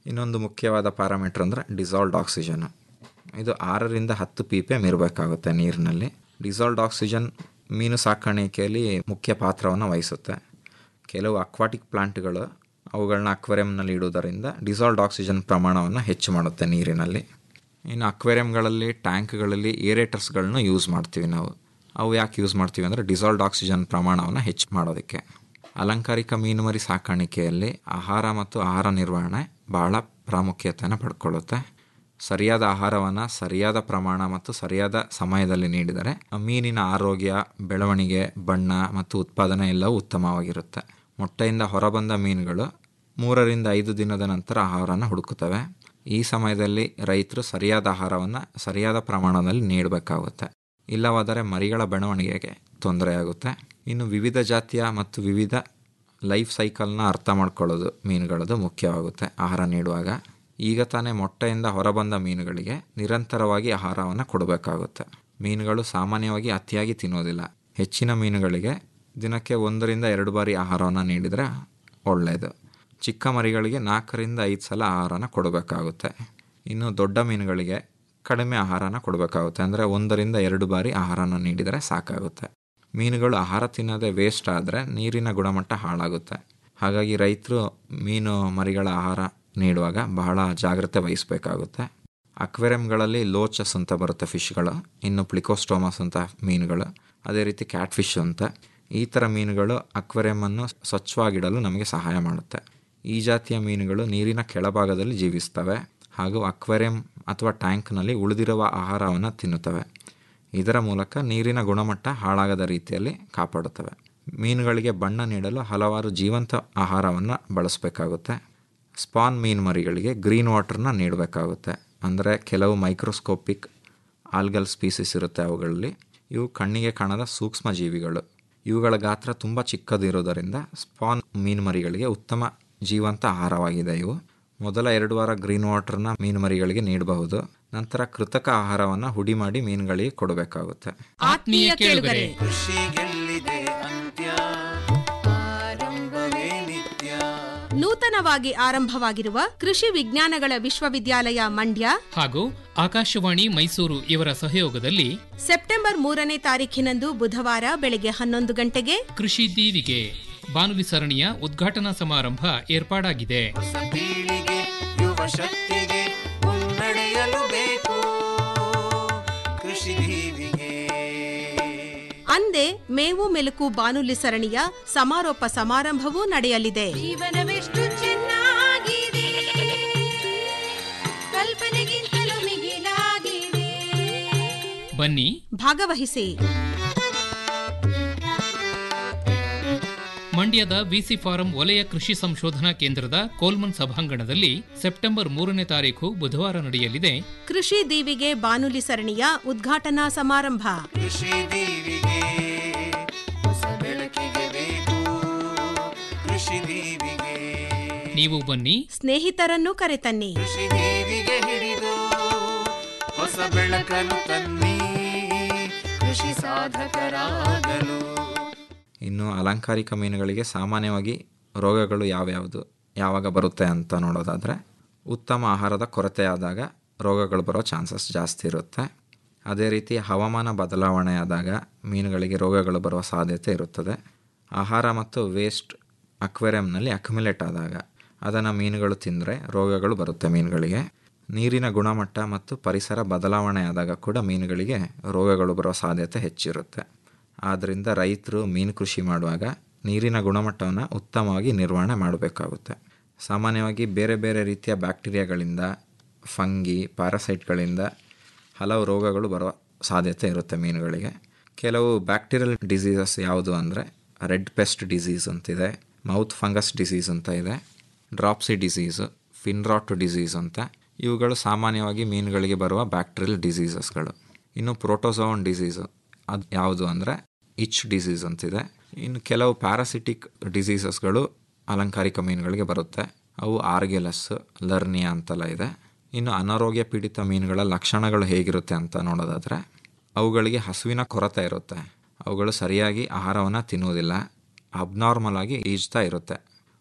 ಇನ್ನೊಂದು ಮುಖ್ಯವಾದ ಪ್ಯಾರಾಮೀಟ್ರ್ ಅಂದರೆ ಡಿಸಾಲ್ವ್ಡ್ ಆಕ್ಸಿಜನ್ ಇದು ಆರರಿಂದ ಹತ್ತು ಪಿ ಪಿ ಎಮ್ ಇರಬೇಕಾಗುತ್ತೆ ನೀರಿನಲ್ಲಿ ಡಿಸಾಲ್ವ್ಡ್ ಆಕ್ಸಿಜನ್ ಮೀನು ಸಾಕಾಣಿಕೆಯಲ್ಲಿ ಮುಖ್ಯ ಪಾತ್ರವನ್ನು ವಹಿಸುತ್ತೆ ಕೆಲವು ಅಕ್ವಾಟಿಕ್ ಪ್ಲಾಂಟ್ಗಳು ಅವುಗಳನ್ನ ಅಕ್ವೇರಿಯಂನಲ್ಲಿ ಇಡುವುದರಿಂದ ಡಿಸಾಲ್ವ್ಡ್ ಆಕ್ಸಿಜನ್ ಪ್ರಮಾಣವನ್ನು ಹೆಚ್ಚು ಮಾಡುತ್ತೆ ನೀರಿನಲ್ಲಿ ಇನ್ನು ಅಕ್ವೇರಿಯಂಗಳಲ್ಲಿ ಟ್ಯಾಂಕ್ಗಳಲ್ಲಿ ಏರೇಟರ್ಸ್ಗಳನ್ನ ಯೂಸ್ ಮಾಡ್ತೀವಿ ನಾವು ಅವು ಯಾಕೆ ಯೂಸ್ ಮಾಡ್ತೀವಿ ಅಂದರೆ ಡಿಸಾಲ್ವ್ಡ್ ಆಕ್ಸಿಜನ್ ಪ್ರಮಾಣವನ್ನು ಹೆಚ್ಚು ಮಾಡೋದಕ್ಕೆ ಅಲಂಕಾರಿಕ ಮೀನುಮರಿ ಸಾಕಾಣಿಕೆಯಲ್ಲಿ ಆಹಾರ ಮತ್ತು ಆಹಾರ ನಿರ್ವಹಣೆ ಬಹಳ ಪ್ರಾಮುಖ್ಯತೆಯನ್ನು ಪಡ್ಕೊಳ್ಳುತ್ತೆ ಸರಿಯಾದ ಆಹಾರವನ್ನು ಸರಿಯಾದ ಪ್ರಮಾಣ ಮತ್ತು ಸರಿಯಾದ ಸಮಯದಲ್ಲಿ ನೀಡಿದರೆ ಮೀನಿನ ಆರೋಗ್ಯ ಬೆಳವಣಿಗೆ ಬಣ್ಣ ಮತ್ತು ಉತ್ಪಾದನೆ ಎಲ್ಲವೂ ಉತ್ತಮವಾಗಿರುತ್ತೆ ಮೊಟ್ಟೆಯಿಂದ ಹೊರಬಂದ ಮೀನುಗಳು ಮೂರರಿಂದ ಐದು ದಿನದ ನಂತರ ಆಹಾರನ ಹುಡುಕುತ್ತವೆ ಈ ಸಮಯದಲ್ಲಿ ರೈತರು ಸರಿಯಾದ ಆಹಾರವನ್ನು ಸರಿಯಾದ ಪ್ರಮಾಣದಲ್ಲಿ ನೀಡಬೇಕಾಗುತ್ತೆ ಇಲ್ಲವಾದರೆ ಮರಿಗಳ ಬೆಳವಣಿಗೆಗೆ ತೊಂದರೆಯಾಗುತ್ತೆ ಇನ್ನು ವಿವಿಧ ಜಾತಿಯ ಮತ್ತು ವಿವಿಧ ಲೈಫ್ ಸೈಕಲ್ನ ಅರ್ಥ ಮಾಡ್ಕೊಳ್ಳೋದು ಮೀನುಗಳದು ಮುಖ್ಯವಾಗುತ್ತೆ ಆಹಾರ ನೀಡುವಾಗ ಈಗ ತಾನೇ ಮೊಟ್ಟೆಯಿಂದ ಹೊರಬಂದ ಮೀನುಗಳಿಗೆ ನಿರಂತರವಾಗಿ ಆಹಾರವನ್ನು ಕೊಡಬೇಕಾಗುತ್ತೆ ಮೀನುಗಳು ಸಾಮಾನ್ಯವಾಗಿ ಅತಿಯಾಗಿ ತಿನ್ನೋದಿಲ್ಲ ಹೆಚ್ಚಿನ ಮೀನುಗಳಿಗೆ ದಿನಕ್ಕೆ ಒಂದರಿಂದ ಎರಡು ಬಾರಿ ಆಹಾರವನ್ನು ನೀಡಿದರೆ ಒಳ್ಳೆಯದು ಚಿಕ್ಕ ಮರಿಗಳಿಗೆ ನಾಲ್ಕರಿಂದ ಐದು ಸಲ ಆಹಾರನ ಕೊಡಬೇಕಾಗುತ್ತೆ ಇನ್ನು ದೊಡ್ಡ ಮೀನುಗಳಿಗೆ ಕಡಿಮೆ ಆಹಾರನ ಕೊಡಬೇಕಾಗುತ್ತೆ ಅಂದರೆ ಒಂದರಿಂದ ಎರಡು ಬಾರಿ ಆಹಾರನ ನೀಡಿದರೆ ಸಾಕಾಗುತ್ತೆ ಮೀನುಗಳು ಆಹಾರ ತಿನ್ನೋದೇ ವೇಸ್ಟ್ ಆದರೆ ನೀರಿನ ಗುಣಮಟ್ಟ ಹಾಳಾಗುತ್ತೆ ಹಾಗಾಗಿ ರೈತರು ಮೀನು ಮರಿಗಳ ಆಹಾರ ನೀಡುವಾಗ ಬಹಳ ಜಾಗ್ರತೆ ವಹಿಸಬೇಕಾಗುತ್ತೆ ಅಕ್ವೇರಿಯಂಗಳಲ್ಲಿ ಲೋಚಸ್ ಅಂತ ಬರುತ್ತೆ ಫಿಶ್ಗಳು ಇನ್ನು ಪ್ಲಿಕೋಸ್ಟೋಮಸ್ ಅಂತ ಮೀನುಗಳು ಅದೇ ರೀತಿ ಕ್ಯಾಟ್ ಫಿಶ್ ಅಂತ ಈ ಥರ ಮೀನುಗಳು ಅಕ್ವೇರಿಯಮನ್ನು ಸ್ವಚ್ಛವಾಗಿಡಲು ನಮಗೆ ಸಹಾಯ ಮಾಡುತ್ತೆ ಈ ಜಾತಿಯ ಮೀನುಗಳು ನೀರಿನ ಕೆಳಭಾಗದಲ್ಲಿ ಜೀವಿಸ್ತವೆ ಹಾಗೂ ಅಕ್ವೇರಿಯಂ ಅಥವಾ ಟ್ಯಾಂಕ್ನಲ್ಲಿ ಉಳಿದಿರುವ ಆಹಾರವನ್ನು ತಿನ್ನುತ್ತವೆ ಇದರ ಮೂಲಕ ನೀರಿನ ಗುಣಮಟ್ಟ ಹಾಳಾಗದ ರೀತಿಯಲ್ಲಿ ಕಾಪಾಡುತ್ತವೆ ಮೀನುಗಳಿಗೆ ಬಣ್ಣ ನೀಡಲು ಹಲವಾರು ಜೀವಂತ ಆಹಾರವನ್ನು ಬಳಸಬೇಕಾಗುತ್ತೆ ಸ್ಪಾನ್ ಮೀನು ಮರಿಗಳಿಗೆ ಗ್ರೀನ್ ವಾಟರ್ನ ನೀಡಬೇಕಾಗುತ್ತೆ ಅಂದರೆ ಕೆಲವು ಮೈಕ್ರೋಸ್ಕೋಪಿಕ್ ಆಲ್ಗಲ್ ಸ್ಪೀಸಿಸ್ ಇರುತ್ತೆ ಅವುಗಳಲ್ಲಿ ಇವು ಕಣ್ಣಿಗೆ ಕಾಣದ ಸೂಕ್ಷ್ಮ ಜೀವಿಗಳು ಇವುಗಳ ಗಾತ್ರ ತುಂಬ ಚಿಕ್ಕದಿರೋದರಿಂದ ಸ್ಪಾನ್ ಮೀನು ಮರಿಗಳಿಗೆ ಉತ್ತಮ ಜೀವಂತ ಆಹಾರವಾಗಿದೆ ಇವು ಮೊದಲ ಎರಡು ವಾರ ಗ್ರೀನ್ ವಾಟರ್ನ ಮೀನು ಮರಿಗಳಿಗೆ ನೀಡಬಹುದು ನಂತರ ಕೃತಕ ಆಹಾರವನ್ನು ಹುಡಿ ಮಾಡಿ ಮೀನುಗಳಿಗೆ ಕೊಡಬೇಕಾಗುತ್ತೆ ಆತ್ಮೀಯ ಕೇಳುಗರೆ ಕೃಷಿಗೆಲ್ಲಿದೆ ಅಂತ್ಯ ಆರಂಭವೇ ನಿತ್ಯ ನೂತನವಾಗಿ ಆರಂಭವಾಗಿರುವ ಕೃಷಿ ವಿಜ್ಞಾನಗಳ ವಿಶ್ವವಿದ್ಯಾಲಯ ಮಂಡ್ಯ ಹಾಗೂ ಆಕಾಶವಾಣಿ ಮೈಸೂರು ಇವರ ಸಹಯೋಗದಲ್ಲಿ ಸೆಪ್ಟೆಂಬರ್ ಮೂರನೇ ತಾರೀಖಿನಂದು ಬುಧವಾರ ಬೆಳಗ್ಗೆ ಹನ್ನೊಂದು ಗಂಟೆಗೆ ಕೃಷಿ ದೀವಿಗೆ ಬಾನುಲಿ ಸರಣಿಯ ಉದ್ಘಾಟನಾ ಸಮಾರಂಭ ಏರ್ಪಾಡಾಗಿದೆ ಹೊಸ ಪೀಳಿಗೆ ಯುವ ಶಕ್ತಿಗೆ ಮುನ್ನಡೆಯಲು ಬೇಕು ಕೃಷಿ ದೀವಿಗೆ ಅಂದೇ ಮೇವು ಮೆಲುಕು ಬಾನುಲಿ ಸರಣಿಯ ಸಮಾರೋಪ ಸಮಾರಂಭವೂ ನಡೆಯಲಿದೆ ಜೀವನವೆಷ್ಟು ಚೆನ್ನಾಗಿದೆ ಕಲ್ಪನೆಗಿಂತಲೂ ಮಿಗಿಲಾಗಿದೆ ಬನ್ನಿ ಭಾಗವಹಿಸಿ ಮಂಡ್ಯದ ವಿಸಿ ಫಾರಂ ವಲಯ ಕೃಷಿ ಸಂಶೋಧನಾ ಕೇಂದ್ರದ ಕೋಲ್ಮನ್ ಸಭಾಂಗಣದಲ್ಲಿ ಸೆಪ್ಟೆಂಬರ್ ಮೂರನೇ ತಾರೀಕು ಬುಧವಾರ ನಡೆಯಲಿದೆ ಕೃಷಿ ದೀವಿಗೆ ಬಾನುಲಿ ಸರಣಿಯ ಉದ್ಘಾಟನಾ ಸಮಾರಂಭ ಕೃಷಿ ದೀವಿಗೆ ಹೊಸ ಬೆಳಕಿಗೆ ಬೇಕು ಕೃಷಿ ದೀವಿಗೆ ನೀವು ಬನ್ನಿ ಸ್ನೇಹಿತರನ್ನು ಕರೆತನ್ನಿ ಕೃಷಿ ದೀವಿಗೆ ಹಿಡಿದು ಹೊಸ ಬೆಳಕನ್ನು ತನ್ನಿ ಕೃಷಿ ಸಾಧಕರಾಗಲು ಇನ್ನು ಅಲಂಕಾರಿಕ ಮೀನುಗಳಿಗೆ ಸಾಮಾನ್ಯವಾಗಿ ರೋಗಗಳು ಯಾವ್ಯಾವುದು ಯಾವಾಗ ಬರುತ್ತೆ ಅಂತ ನೋಡೋದಾದರೆ ಉತ್ತಮ ಆಹಾರದ ಕೊರತೆಯಾದಾಗ ರೋಗಗಳು ಬರೋ ಚಾನ್ಸಸ್ ಜಾಸ್ತಿ ಇರುತ್ತೆ ಅದೇ ರೀತಿ ಹವಾಮಾನ ಬದಲಾವಣೆಯಾದಾಗ ಮೀನುಗಳಿಗೆ ರೋಗಗಳು ಬರುವ ಸಾಧ್ಯತೆ ಇರುತ್ತದೆ ಆಹಾರ ಮತ್ತು ವೇಸ್ಟ್ ಅಕ್ವೇರಿಯಂನಲ್ಲಿ ಅಕ್ಯುಮಿಲೇಟ್ ಆದಾಗ ಅದನ್ನು ಮೀನುಗಳು ತಿಂದರೆ ರೋಗಗಳು ಬರುತ್ತೆ ಮೀನುಗಳಿಗೆ ನೀರಿನ ಗುಣಮಟ್ಟ ಮತ್ತು ಪರಿಸರ ಬದಲಾವಣೆಯಾದಾಗ ಕೂಡ ಮೀನುಗಳಿಗೆ ರೋಗಗಳು ಬರೋ ಸಾಧ್ಯತೆ ಹೆಚ್ಚಿರುತ್ತೆ ಆದ್ದರಿಂದ ರೈತರು ಮೀನು ಕೃಷಿ ಮಾಡುವಾಗ ನೀರಿನ ಗುಣಮಟ್ಟವನ್ನು ಉತ್ತಮವಾಗಿ ನಿರ್ವಹಣೆ ಮಾಡಬೇಕಾಗುತ್ತೆ ಸಾಮಾನ್ಯವಾಗಿ ಬೇರೆ ಬೇರೆ ರೀತಿಯ ಬ್ಯಾಕ್ಟೀರಿಯಾಗಳಿಂದ ಫಂಗಿ ಪ್ಯಾರಾಸೈಟ್ಗಳಿಂದ ಹಲವು ರೋಗಗಳು ಬರುವ ಸಾಧ್ಯತೆ ಇರುತ್ತೆ ಮೀನುಗಳಿಗೆ ಕೆಲವು ಬ್ಯಾಕ್ಟೀರಿಯಲ್ ಡಿಸೀಸಸ್ ಯಾವುದು ಅಂದರೆ ರೆಡ್ ಪೆಸ್ಟ್ ಡಿಸೀಸ್ ಅಂತಿದೆ ಮೌತ್ ಫಂಗಸ್ ಡಿಸೀಸ್ ಅಂತ ಇದೆ ಡ್ರಾಪ್ಸಿ ಡಿಸೀಸು ಫಿನ್ರಾಟ್ ಡಿಸೀಸ್ ಅಂತ ಇವುಗಳು ಸಾಮಾನ್ಯವಾಗಿ ಮೀನುಗಳಿಗೆ ಬರುವ ಬ್ಯಾಕ್ಟೀರಿಯಲ್ ಡಿಸೀಸಸ್ಗಳು ಇನ್ನು ಪ್ರೋಟೋಸೋನ್ ಡಿಸೀಸು ಅದು ಯಾವುದು ಅಂದರೆ ಇಚ್ ಡಿಸೀಸ್ ಅಂತಿದೆ ಇನ್ನು ಕೆಲವು ಪ್ಯಾರಾಸಿಟಿಕ್ ಡಿಸೀಸಸ್ಗಳು ಅಲಂಕಾರಿಕ ಮೀನುಗಳಿಗೆ ಬರುತ್ತೆ ಅವು ಆರ್ಗೆಲಸ್ ಲರ್ನಿಯಾ ಅಂತೆಲ್ಲ ಇದೆ ಇನ್ನು ಅನಾರೋಗ್ಯ ಪೀಡಿತ ಮೀನುಗಳ ಲಕ್ಷಣಗಳು ಹೇಗಿರುತ್ತೆ ಅಂತ ನೋಡೋದಾದರೆ ಅವುಗಳಿಗೆ ಹಸುವಿನ ಕೊರತೆ ಇರುತ್ತೆ ಅವುಗಳು ಸರಿಯಾಗಿ ಆಹಾರವನ್ನು ತಿನ್ನುವುದಿಲ್ಲ ಅಬ್ನಾರ್ಮಲ್ ಆಗಿ ಈಜ್ತಾ ಇರುತ್ತೆ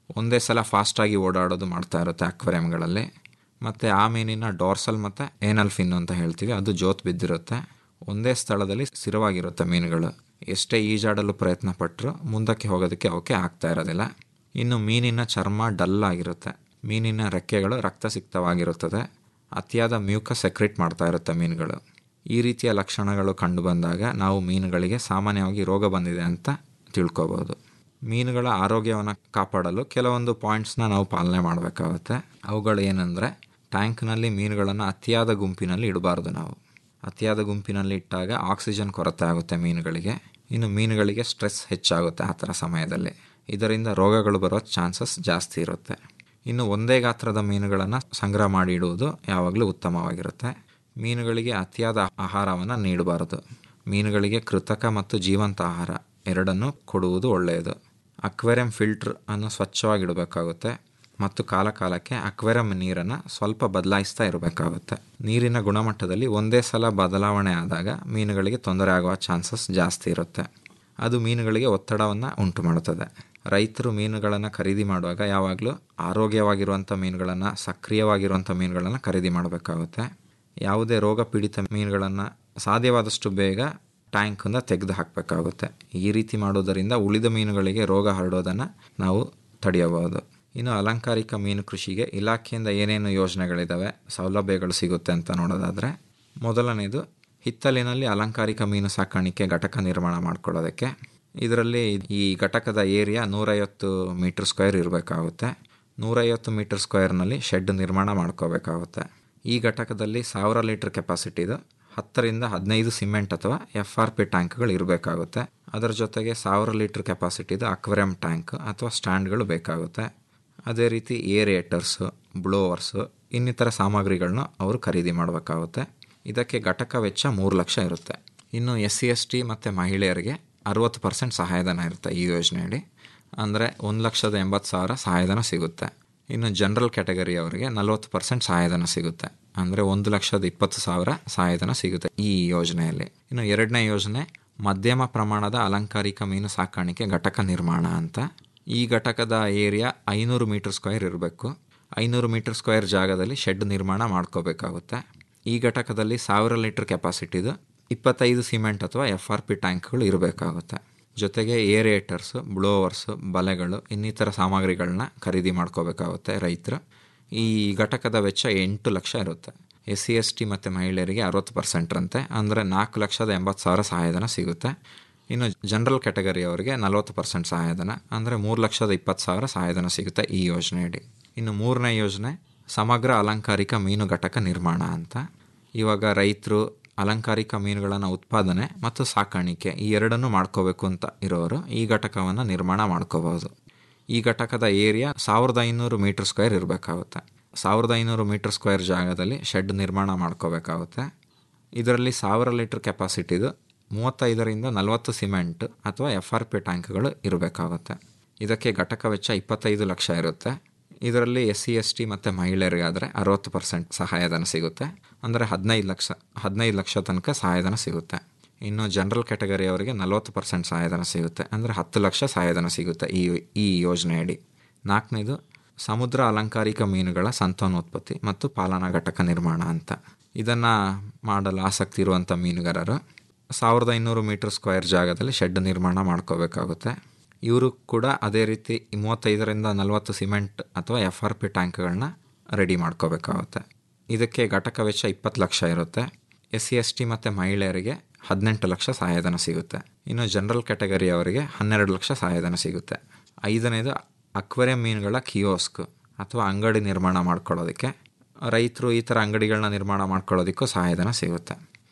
ಒಂದೇ ಸಲ ಫಾಸ್ಟಾಗಿ ಓಡಾಡೋದು ಮಾಡ್ತಾ ಇರುತ್ತೆ ಅಕ್ವೇರಿಯಂಗಳಲ್ಲಿ ಮತ್ತು ಆ ಮೀನಿನ ಡಾರ್ಸಲ್ ಮತ್ತು ಏನಲ್ ಫಿನ್ ಅಂತ ಹೇಳ್ತೀವಿ ಅದು ಜೋತ್ ಬಿದ್ದಿರುತ್ತೆ ಒಂದೇ ಸ್ಥಳದಲ್ಲಿ ಸ್ಥಿರವಾಗಿರುತ್ತೆ ಮೀನುಗಳು ಎಷ್ಟೇ ಈಜಾಡಲು ಪ್ರಯತ್ನ ಪಟ್ಟರು ಮುಂದಕ್ಕೆ ಹೋಗೋದಕ್ಕೆ ಅವಕ್ಕೆ ಆಗ್ತಾ ಇರೋದಿಲ್ಲ ಇನ್ನು ಮೀನಿನ ಚರ್ಮ ಡಲ್ ಆಗಿರುತ್ತೆ ಮೀನಿನ ರೆಕ್ಕೆಗಳು ರಕ್ತಸಿಕ್ತವಾಗಿರುತ್ತದೆ ಅತಿಯಾದ ಮ್ಯೂಕಸ್ ಸೆಕ್ರೆಟ್ ಮಾಡ್ತಾ ಇರುತ್ತೆ ಮೀನುಗಳು ಈ ರೀತಿಯ ಲಕ್ಷಣಗಳು ಕಂಡುಬಂದಾಗ ನಾವು ಮೀನುಗಳಿಗೆ ಸಾಮಾನ್ಯವಾಗಿ ರೋಗ ಬಂದಿದೆ ಅಂತ ತಿಳ್ಕೊಬೋದು ಮೀನುಗಳ ಆರೋಗ್ಯವನ್ನು ಕಾಪಾಡಲು ಕೆಲವೊಂದು ಪಾಯಿಂಟ್ಸ್ನ ನಾವು ಪಾಲನೆ ಮಾಡಬೇಕಾಗುತ್ತೆ ಅವುಗಳು ಏನಂದರೆ ಟ್ಯಾಂಕ್ನಲ್ಲಿ ಮೀನುಗಳನ್ನು ಅತಿಯಾದ ಗುಂಪಿನಲ್ಲಿ ಇಡಬಾರ್ದು ನಾವು ಅತಿಯಾದ ಗುಂಪಿನಲ್ಲಿ ಇಟ್ಟಾಗ ಆಕ್ಸಿಜನ್ ಕೊರತೆ ಆಗುತ್ತೆ ಮೀನುಗಳಿಗೆ ಇನ್ನು ಮೀನುಗಳಿಗೆ ಸ್ಟ್ರೆಸ್ ಹೆಚ್ಚಾಗುತ್ತೆ ಆ ಥರ ಸಮಯದಲ್ಲಿ ಇದರಿಂದ ರೋಗಗಳು ಬರೋ ಚಾನ್ಸಸ್ ಜಾಸ್ತಿ ಇರುತ್ತೆ ಇನ್ನು ಒಂದೇ ಗಾತ್ರದ ಮೀನುಗಳನ್ನು ಸಂಗ್ರಹ ಮಾಡಿ ಇಡುವುದು ಯಾವಾಗಲೂ ಉತ್ತಮವಾಗಿರುತ್ತೆ ಮೀನುಗಳಿಗೆ ಅತಿಯಾದ ಆಹಾರವನ್ನು ನೀಡಬಾರದು ಮೀನುಗಳಿಗೆ ಕೃತಕ ಮತ್ತು ಜೀವಂತ ಆಹಾರ ಎರಡನ್ನೂ ಕೊಡುವುದು ಒಳ್ಳೆಯದು ಅಕ್ವೇರಿಯಂ ಫಿಲ್ಟ್ರ್ ಅನ್ನು ಸ್ವಚ್ಛವಾಗಿಡಬೇಕಾಗುತ್ತೆ ಮತ್ತು ಕಾಲ ಕಾಲಕ್ಕೆ ಅಕ್ವೇರಿಯಂ ನೀರನ್ನು ಸ್ವಲ್ಪ ಬದಲಾಯಿಸ್ತಾ ಇರಬೇಕಾಗುತ್ತೆ ನೀರಿನ ಗುಣಮಟ್ಟದಲ್ಲಿ ಒಂದೇ ಸಲ ಬದಲಾವಣೆ ಆದಾಗ ಮೀನುಗಳಿಗೆ ತೊಂದರೆ ಆಗುವ ಚಾನ್ಸಸ್ ಜಾಸ್ತಿ ಇರುತ್ತೆ ಅದು ಮೀನುಗಳಿಗೆ ಒತ್ತಡವನ್ನು ಉಂಟು ಮಾಡುತ್ತದೆ ರೈತರು ಮೀನುಗಳನ್ನು ಖರೀದಿ ಮಾಡುವಾಗ ಯಾವಾಗಲೂ ಆರೋಗ್ಯವಾಗಿರುವಂಥ ಮೀನುಗಳನ್ನು ಸಕ್ರಿಯವಾಗಿರುವಂಥ ಮೀನುಗಳನ್ನು ಖರೀದಿ ಮಾಡಬೇಕಾಗುತ್ತೆ ಯಾವುದೇ ರೋಗ ಪೀಡಿತ ಮೀನುಗಳನ್ನು ಸಾಧ್ಯವಾದಷ್ಟು ಬೇಗ ಟ್ಯಾಂಕಿಂದ ತೆಗೆದು ಹಾಕಬೇಕಾಗುತ್ತೆ ಈ ರೀತಿ ಮಾಡೋದರಿಂದ ಉಳಿದ ಮೀನುಗಳಿಗೆ ರೋಗ ಹರಡೋದನ್ನು ನಾವು ತಡೆಯಬಹುದು ಇನ್ನು ಅಲಂಕಾರಿಕ ಮೀನು ಕೃಷಿಗೆ ಇಲಾಖೆಯಿಂದ ಏನೇನು ಯೋಜನೆಗಳಿದ್ದಾವೆ ಸೌಲಭ್ಯಗಳು ಸಿಗುತ್ತೆ ಅಂತ ನೋಡೋದಾದರೆ ಮೊದಲನೇದು ಹಿತ್ತಲಿನಲ್ಲಿ ಅಲಂಕಾರಿಕ ಮೀನು ಸಾಕಾಣಿಕೆ ಘಟಕ ನಿರ್ಮಾಣ ಮಾಡ್ಕೊಳ್ಳೋದಕ್ಕೆ ಇದರಲ್ಲಿ ಈ ಘಟಕದ ಏರಿಯಾ ನೂರೈವತ್ತು ಮೀಟರ್ ಸ್ಕ್ವೇರ್ ಇರಬೇಕಾಗುತ್ತೆ ನೂರೈವತ್ತು ಮೀಟರ್ ಸ್ಕ್ವೇರ್ನಲ್ಲಿ ಶೆಡ್ ನಿರ್ಮಾಣ ಮಾಡ್ಕೋಬೇಕಾಗುತ್ತೆ ಈ ಘಟಕದಲ್ಲಿ ಸಾವಿರ ಲೀಟರ್ ಕೆಪಾಸಿಟಿದು ಹತ್ತರಿಂದ ಹದಿನೈದು ಸಿಮೆಂಟ್ ಅಥವಾ ಎಫ್ ಆರ್ ಪಿ ಟ್ಯಾಂಕ್ಗಳು ಇರಬೇಕಾಗುತ್ತೆ ಅದರ ಜೊತೆಗೆ ಸಾವಿರ ಲೀಟರ್ ಕೆಪಾಸಿಟಿದು ಅಕ್ವೇರಿಯಂ ಟ್ಯಾಂಕ್ ಅಥವಾ ಸ್ಟ್ಯಾಂಡ್ಗಳು ಬೇಕಾಗುತ್ತೆ ಅದೇ ರೀತಿ ಏರಿಯೇಟರ್ಸು ಬ್ಲೋವರ್ಸು ಇನ್ನಿತರ ಸಾಮಗ್ರಿಗಳನ್ನ ಅವರು ಖರೀದಿ ಮಾಡಬೇಕಾಗುತ್ತೆ ಇದಕ್ಕೆ ಘಟಕ ವೆಚ್ಚ ಮೂರು ಲಕ್ಷ ಇರುತ್ತೆ ಇನ್ನು ಎಸ್ ಸಿ ಎಸ್ ಟಿ ಮತ್ತು ಮಹಿಳೆಯರಿಗೆ ಅರುವತ್ತು ಪರ್ಸೆಂಟ್ ಸಹಾಯಧನ ಇರುತ್ತೆ ಈ ಯೋಜನೆಯಡಿ ಅಂದರೆ ಒಂದು ಲಕ್ಷದ ಎಂಬತ್ತು ಸಾವಿರ ಸಹಾಯಧನ ಸಿಗುತ್ತೆ ಇನ್ನು ಜನರಲ್ ಕ್ಯಾಟಗರಿ ಅವರಿಗೆ ನಲವತ್ತು ಪರ್ಸೆಂಟ್ ಸಹಾಯಧನ ಸಿಗುತ್ತೆ ಅಂದರೆ ಒಂದು ಲಕ್ಷದ ಇಪ್ಪತ್ತು ಸಾವಿರ ಸಹಾಯಧನ ಸಿಗುತ್ತೆ ಈ ಯೋಜನೆಯಲ್ಲಿ ಇನ್ನು ಎರಡನೇ ಯೋಜನೆ ಮಧ್ಯಮ ಪ್ರಮಾಣದ ಅಲಂಕಾರಿಕ ಮೀನು ಸಾಕಾಣಿಕೆ ಘಟಕ ನಿರ್ಮಾಣ ಅಂತ ಈ ಘಟಕದ ಏರಿಯಾ ಐನೂರು ಮೀಟರ್ ಸ್ಕ್ವೇರ್ ಇರಬೇಕು ಐನೂರು ಮೀಟರ್ ಸ್ಕ್ವೇರ್ ಜಾಗದಲ್ಲಿ ಶೆಡ್ ನಿರ್ಮಾಣ ಮಾಡ್ಕೋಬೇಕಾಗುತ್ತೆ ಈ ಘಟಕದಲ್ಲಿ ಸಾವಿರ ಲೀಟರ್ ಕೆಪಾಸಿಟಿದು ಇಪ್ಪತ್ತೈದು ಸಿಮೆಂಟ್ ಅಥವಾ ಎಫ್ ಆರ್ ಪಿ ಟ್ಯಾಂಕ್ಗಳು ಇರಬೇಕಾಗುತ್ತೆ ಜೊತೆಗೆ ಏರಿಯೇಟರ್ಸು ಬ್ಲೋವರ್ಸು ಬಲೆಗಳು ಇನ್ನಿತರ ಸಾಮಗ್ರಿಗಳನ್ನ ಖರೀದಿ ಮಾಡ್ಕೋಬೇಕಾಗುತ್ತೆ ರೈತರು ಈ ಘಟಕದ ವೆಚ್ಚ ಎಂಟು ಲಕ್ಷ ಇರುತ್ತೆ ಎಸ್ ಸಿ ಎಸ್ ಟಿ ಮತ್ತು ಮಹಿಳೆಯರಿಗೆ ಅರವತ್ತು ಪರ್ಸೆಂಟ್ ಅಂತೆ ಅಂದರೆ ನಾಲ್ಕು ಲಕ್ಷದ ಎಂಬತ್ತು ಸಾವಿರ ಸಹಾಯಧನ ಸಿಗುತ್ತೆ ಇನ್ನು ಜನರಲ್ ಕ್ಯಾಟಗರಿ ಅವರಿಗೆ ನಲವತ್ತು ಪರ್ಸೆಂಟ್ ಸಹಾಯಧನ ಅಂದರೆ ಮೂರು ಲಕ್ಷದ ಇಪ್ಪತ್ತು ಸಾವಿರ ಸಹಾಯಧನ ಸಿಗುತ್ತೆ ಈ ಯೋಜನೆಯಡಿ ಇನ್ನು ಮೂರನೇ ಯೋಜನೆ ಸಮಗ್ರ ಅಲಂಕಾರಿಕ ಮೀನು ಘಟಕ ನಿರ್ಮಾಣ ಅಂತ ಇವಾಗ ರೈತರು ಅಲಂಕಾರಿಕ ಮೀನುಗಳನ್ನು ಉತ್ಪಾದನೆ ಮತ್ತು ಸಾಕಾಣಿಕೆ ಈ ಎರಡನ್ನೂ ಮಾಡ್ಕೋಬೇಕು ಅಂತ ಇರೋರು ಈ ಘಟಕವನ್ನು ನಿರ್ಮಾಣ ಮಾಡ್ಕೋಬಹುದು ಈ ಘಟಕದ ಏರಿಯಾ ಸಾವಿರದ ಐನೂರು ಮೀಟರ್ ಸ್ಕ್ವೇರ್ ಇರಬೇಕಾಗುತ್ತೆ ಸಾವಿರದ ಐನೂರು ಮೀಟರ್ ಸ್ಕ್ವೇರ್ ಜಾಗದಲ್ಲಿ ಶೆಡ್ ನಿರ್ಮಾಣ ಮಾಡ್ಕೋಬೇಕಾಗುತ್ತೆ ಇದರಲ್ಲಿ ಸಾವಿರ ಲೀಟರ್ ಕೆಪಾಸಿಟಿದು ಮೂವತ್ತೈದರಿಂದ ನಲವತ್ತು ಸಿಮೆಂಟ್ ಅಥವಾ ಎಫ್ ಆರ್ ಪಿ ಟ್ಯಾಂಕ್ಗಳು ಇರಬೇಕಾಗುತ್ತೆ ಇದಕ್ಕೆ ಘಟಕ ವೆಚ್ಚ ಇಪ್ಪತ್ತೈದು ಲಕ್ಷ ಇರುತ್ತೆ ಇದರಲ್ಲಿ ಎಸ್ ಸಿ ಎಸ್ ಟಿ ಮತ್ತು ಮಹಿಳೆಯರಿಗಾದರೆ ಅರವತ್ತು ಪರ್ಸೆಂಟ್ ಸಹಾಯಧನ ಸಿಗುತ್ತೆ ಅಂದರೆ ಹದಿನೈದು ಲಕ್ಷ ಹದಿನೈದು ಲಕ್ಷ ತನಕ ಸಹಾಯಧನ ಸಿಗುತ್ತೆ ಇನ್ನು ಜನರಲ್ ಕ್ಯಾಟಗರಿ ಅವರಿಗೆ ನಲವತ್ತು ಪರ್ಸೆಂಟ್ ಸಹಾಯಧನ ಸಿಗುತ್ತೆ ಅಂದರೆ ಹತ್ತು ಲಕ್ಷ ಸಹಾಯಧನ ಸಿಗುತ್ತೆ ಈ ಈ ಯೋಜನೆಯಡಿ ನಾಲ್ಕನೇದು ಸಮುದ್ರ ಅಲಂಕಾರಿಕ ಮೀನುಗಳ ಸಂತಾನೋತ್ಪತ್ತಿ ಮತ್ತು ಪಾಲನಾ ಘಟಕ ನಿರ್ಮಾಣ ಅಂತ ಇದನ್ನು ಮಾಡಲು ಆಸಕ್ತಿ ಇರುವಂಥ ಮೀನುಗಾರರು ಸಾವಿರದ ಐನೂರು ಮೀಟರ್ ಸ್ಕ್ವೇರ್ ಜಾಗದಲ್ಲಿ ಶೆಡ್ ನಿರ್ಮಾಣ ಮಾಡ್ಕೋಬೇಕಾಗುತ್ತೆ ಇವರು ಕೂಡ ಅದೇ ರೀತಿ ಮೂವತ್ತೈದರಿಂದ ನಲವತ್ತು ಸಿಮೆಂಟ್ ಅಥವಾ ಎಫ್ ಆರ್ ಪಿ ಟ್ಯಾಂಕ್ಗಳನ್ನ ರೆಡಿ ಮಾಡ್ಕೋಬೇಕಾಗುತ್ತೆ ಇದಕ್ಕೆ ಘಟಕ ವೆಚ್ಚ ಇಪ್ಪತ್ತು ಲಕ್ಷ ಇರುತ್ತೆ ಎಸ್ ಸಿ ಎಸ್ ಟಿ ಮತ್ತು ಮಹಿಳೆಯರಿಗೆ ಹದಿನೆಂಟು ಲಕ್ಷ ಸಹಾಯಧನ ಸಿಗುತ್ತೆ ಇನ್ನು ಜನರಲ್ ಕ್ಯಾಟಗರಿ ಅವರಿಗೆ ಹನ್ನೆರಡು ಲಕ್ಷ ಸಹಾಯಧನ ಸಿಗುತ್ತೆ ಐದನೇದು ಅಕ್ವೇರಿಯಂ ಮೀನುಗಳ ಕಿಯೋಸ್ಕ್ ಅಥವಾ ಅಂಗಡಿ ನಿರ್ಮಾಣ ಮಾಡ್ಕೊಳ್ಳೋದಕ್ಕೆ ರೈತರು ಈ ಥರ ಅಂಗಡಿಗಳನ್ನ ನಿರ್ಮಾಣ ಮಾಡ್ಕೊಳ್ಳೋದಕ್ಕೂ ಸಹಾಯಧನ ಸಿಗುತ್ತೆ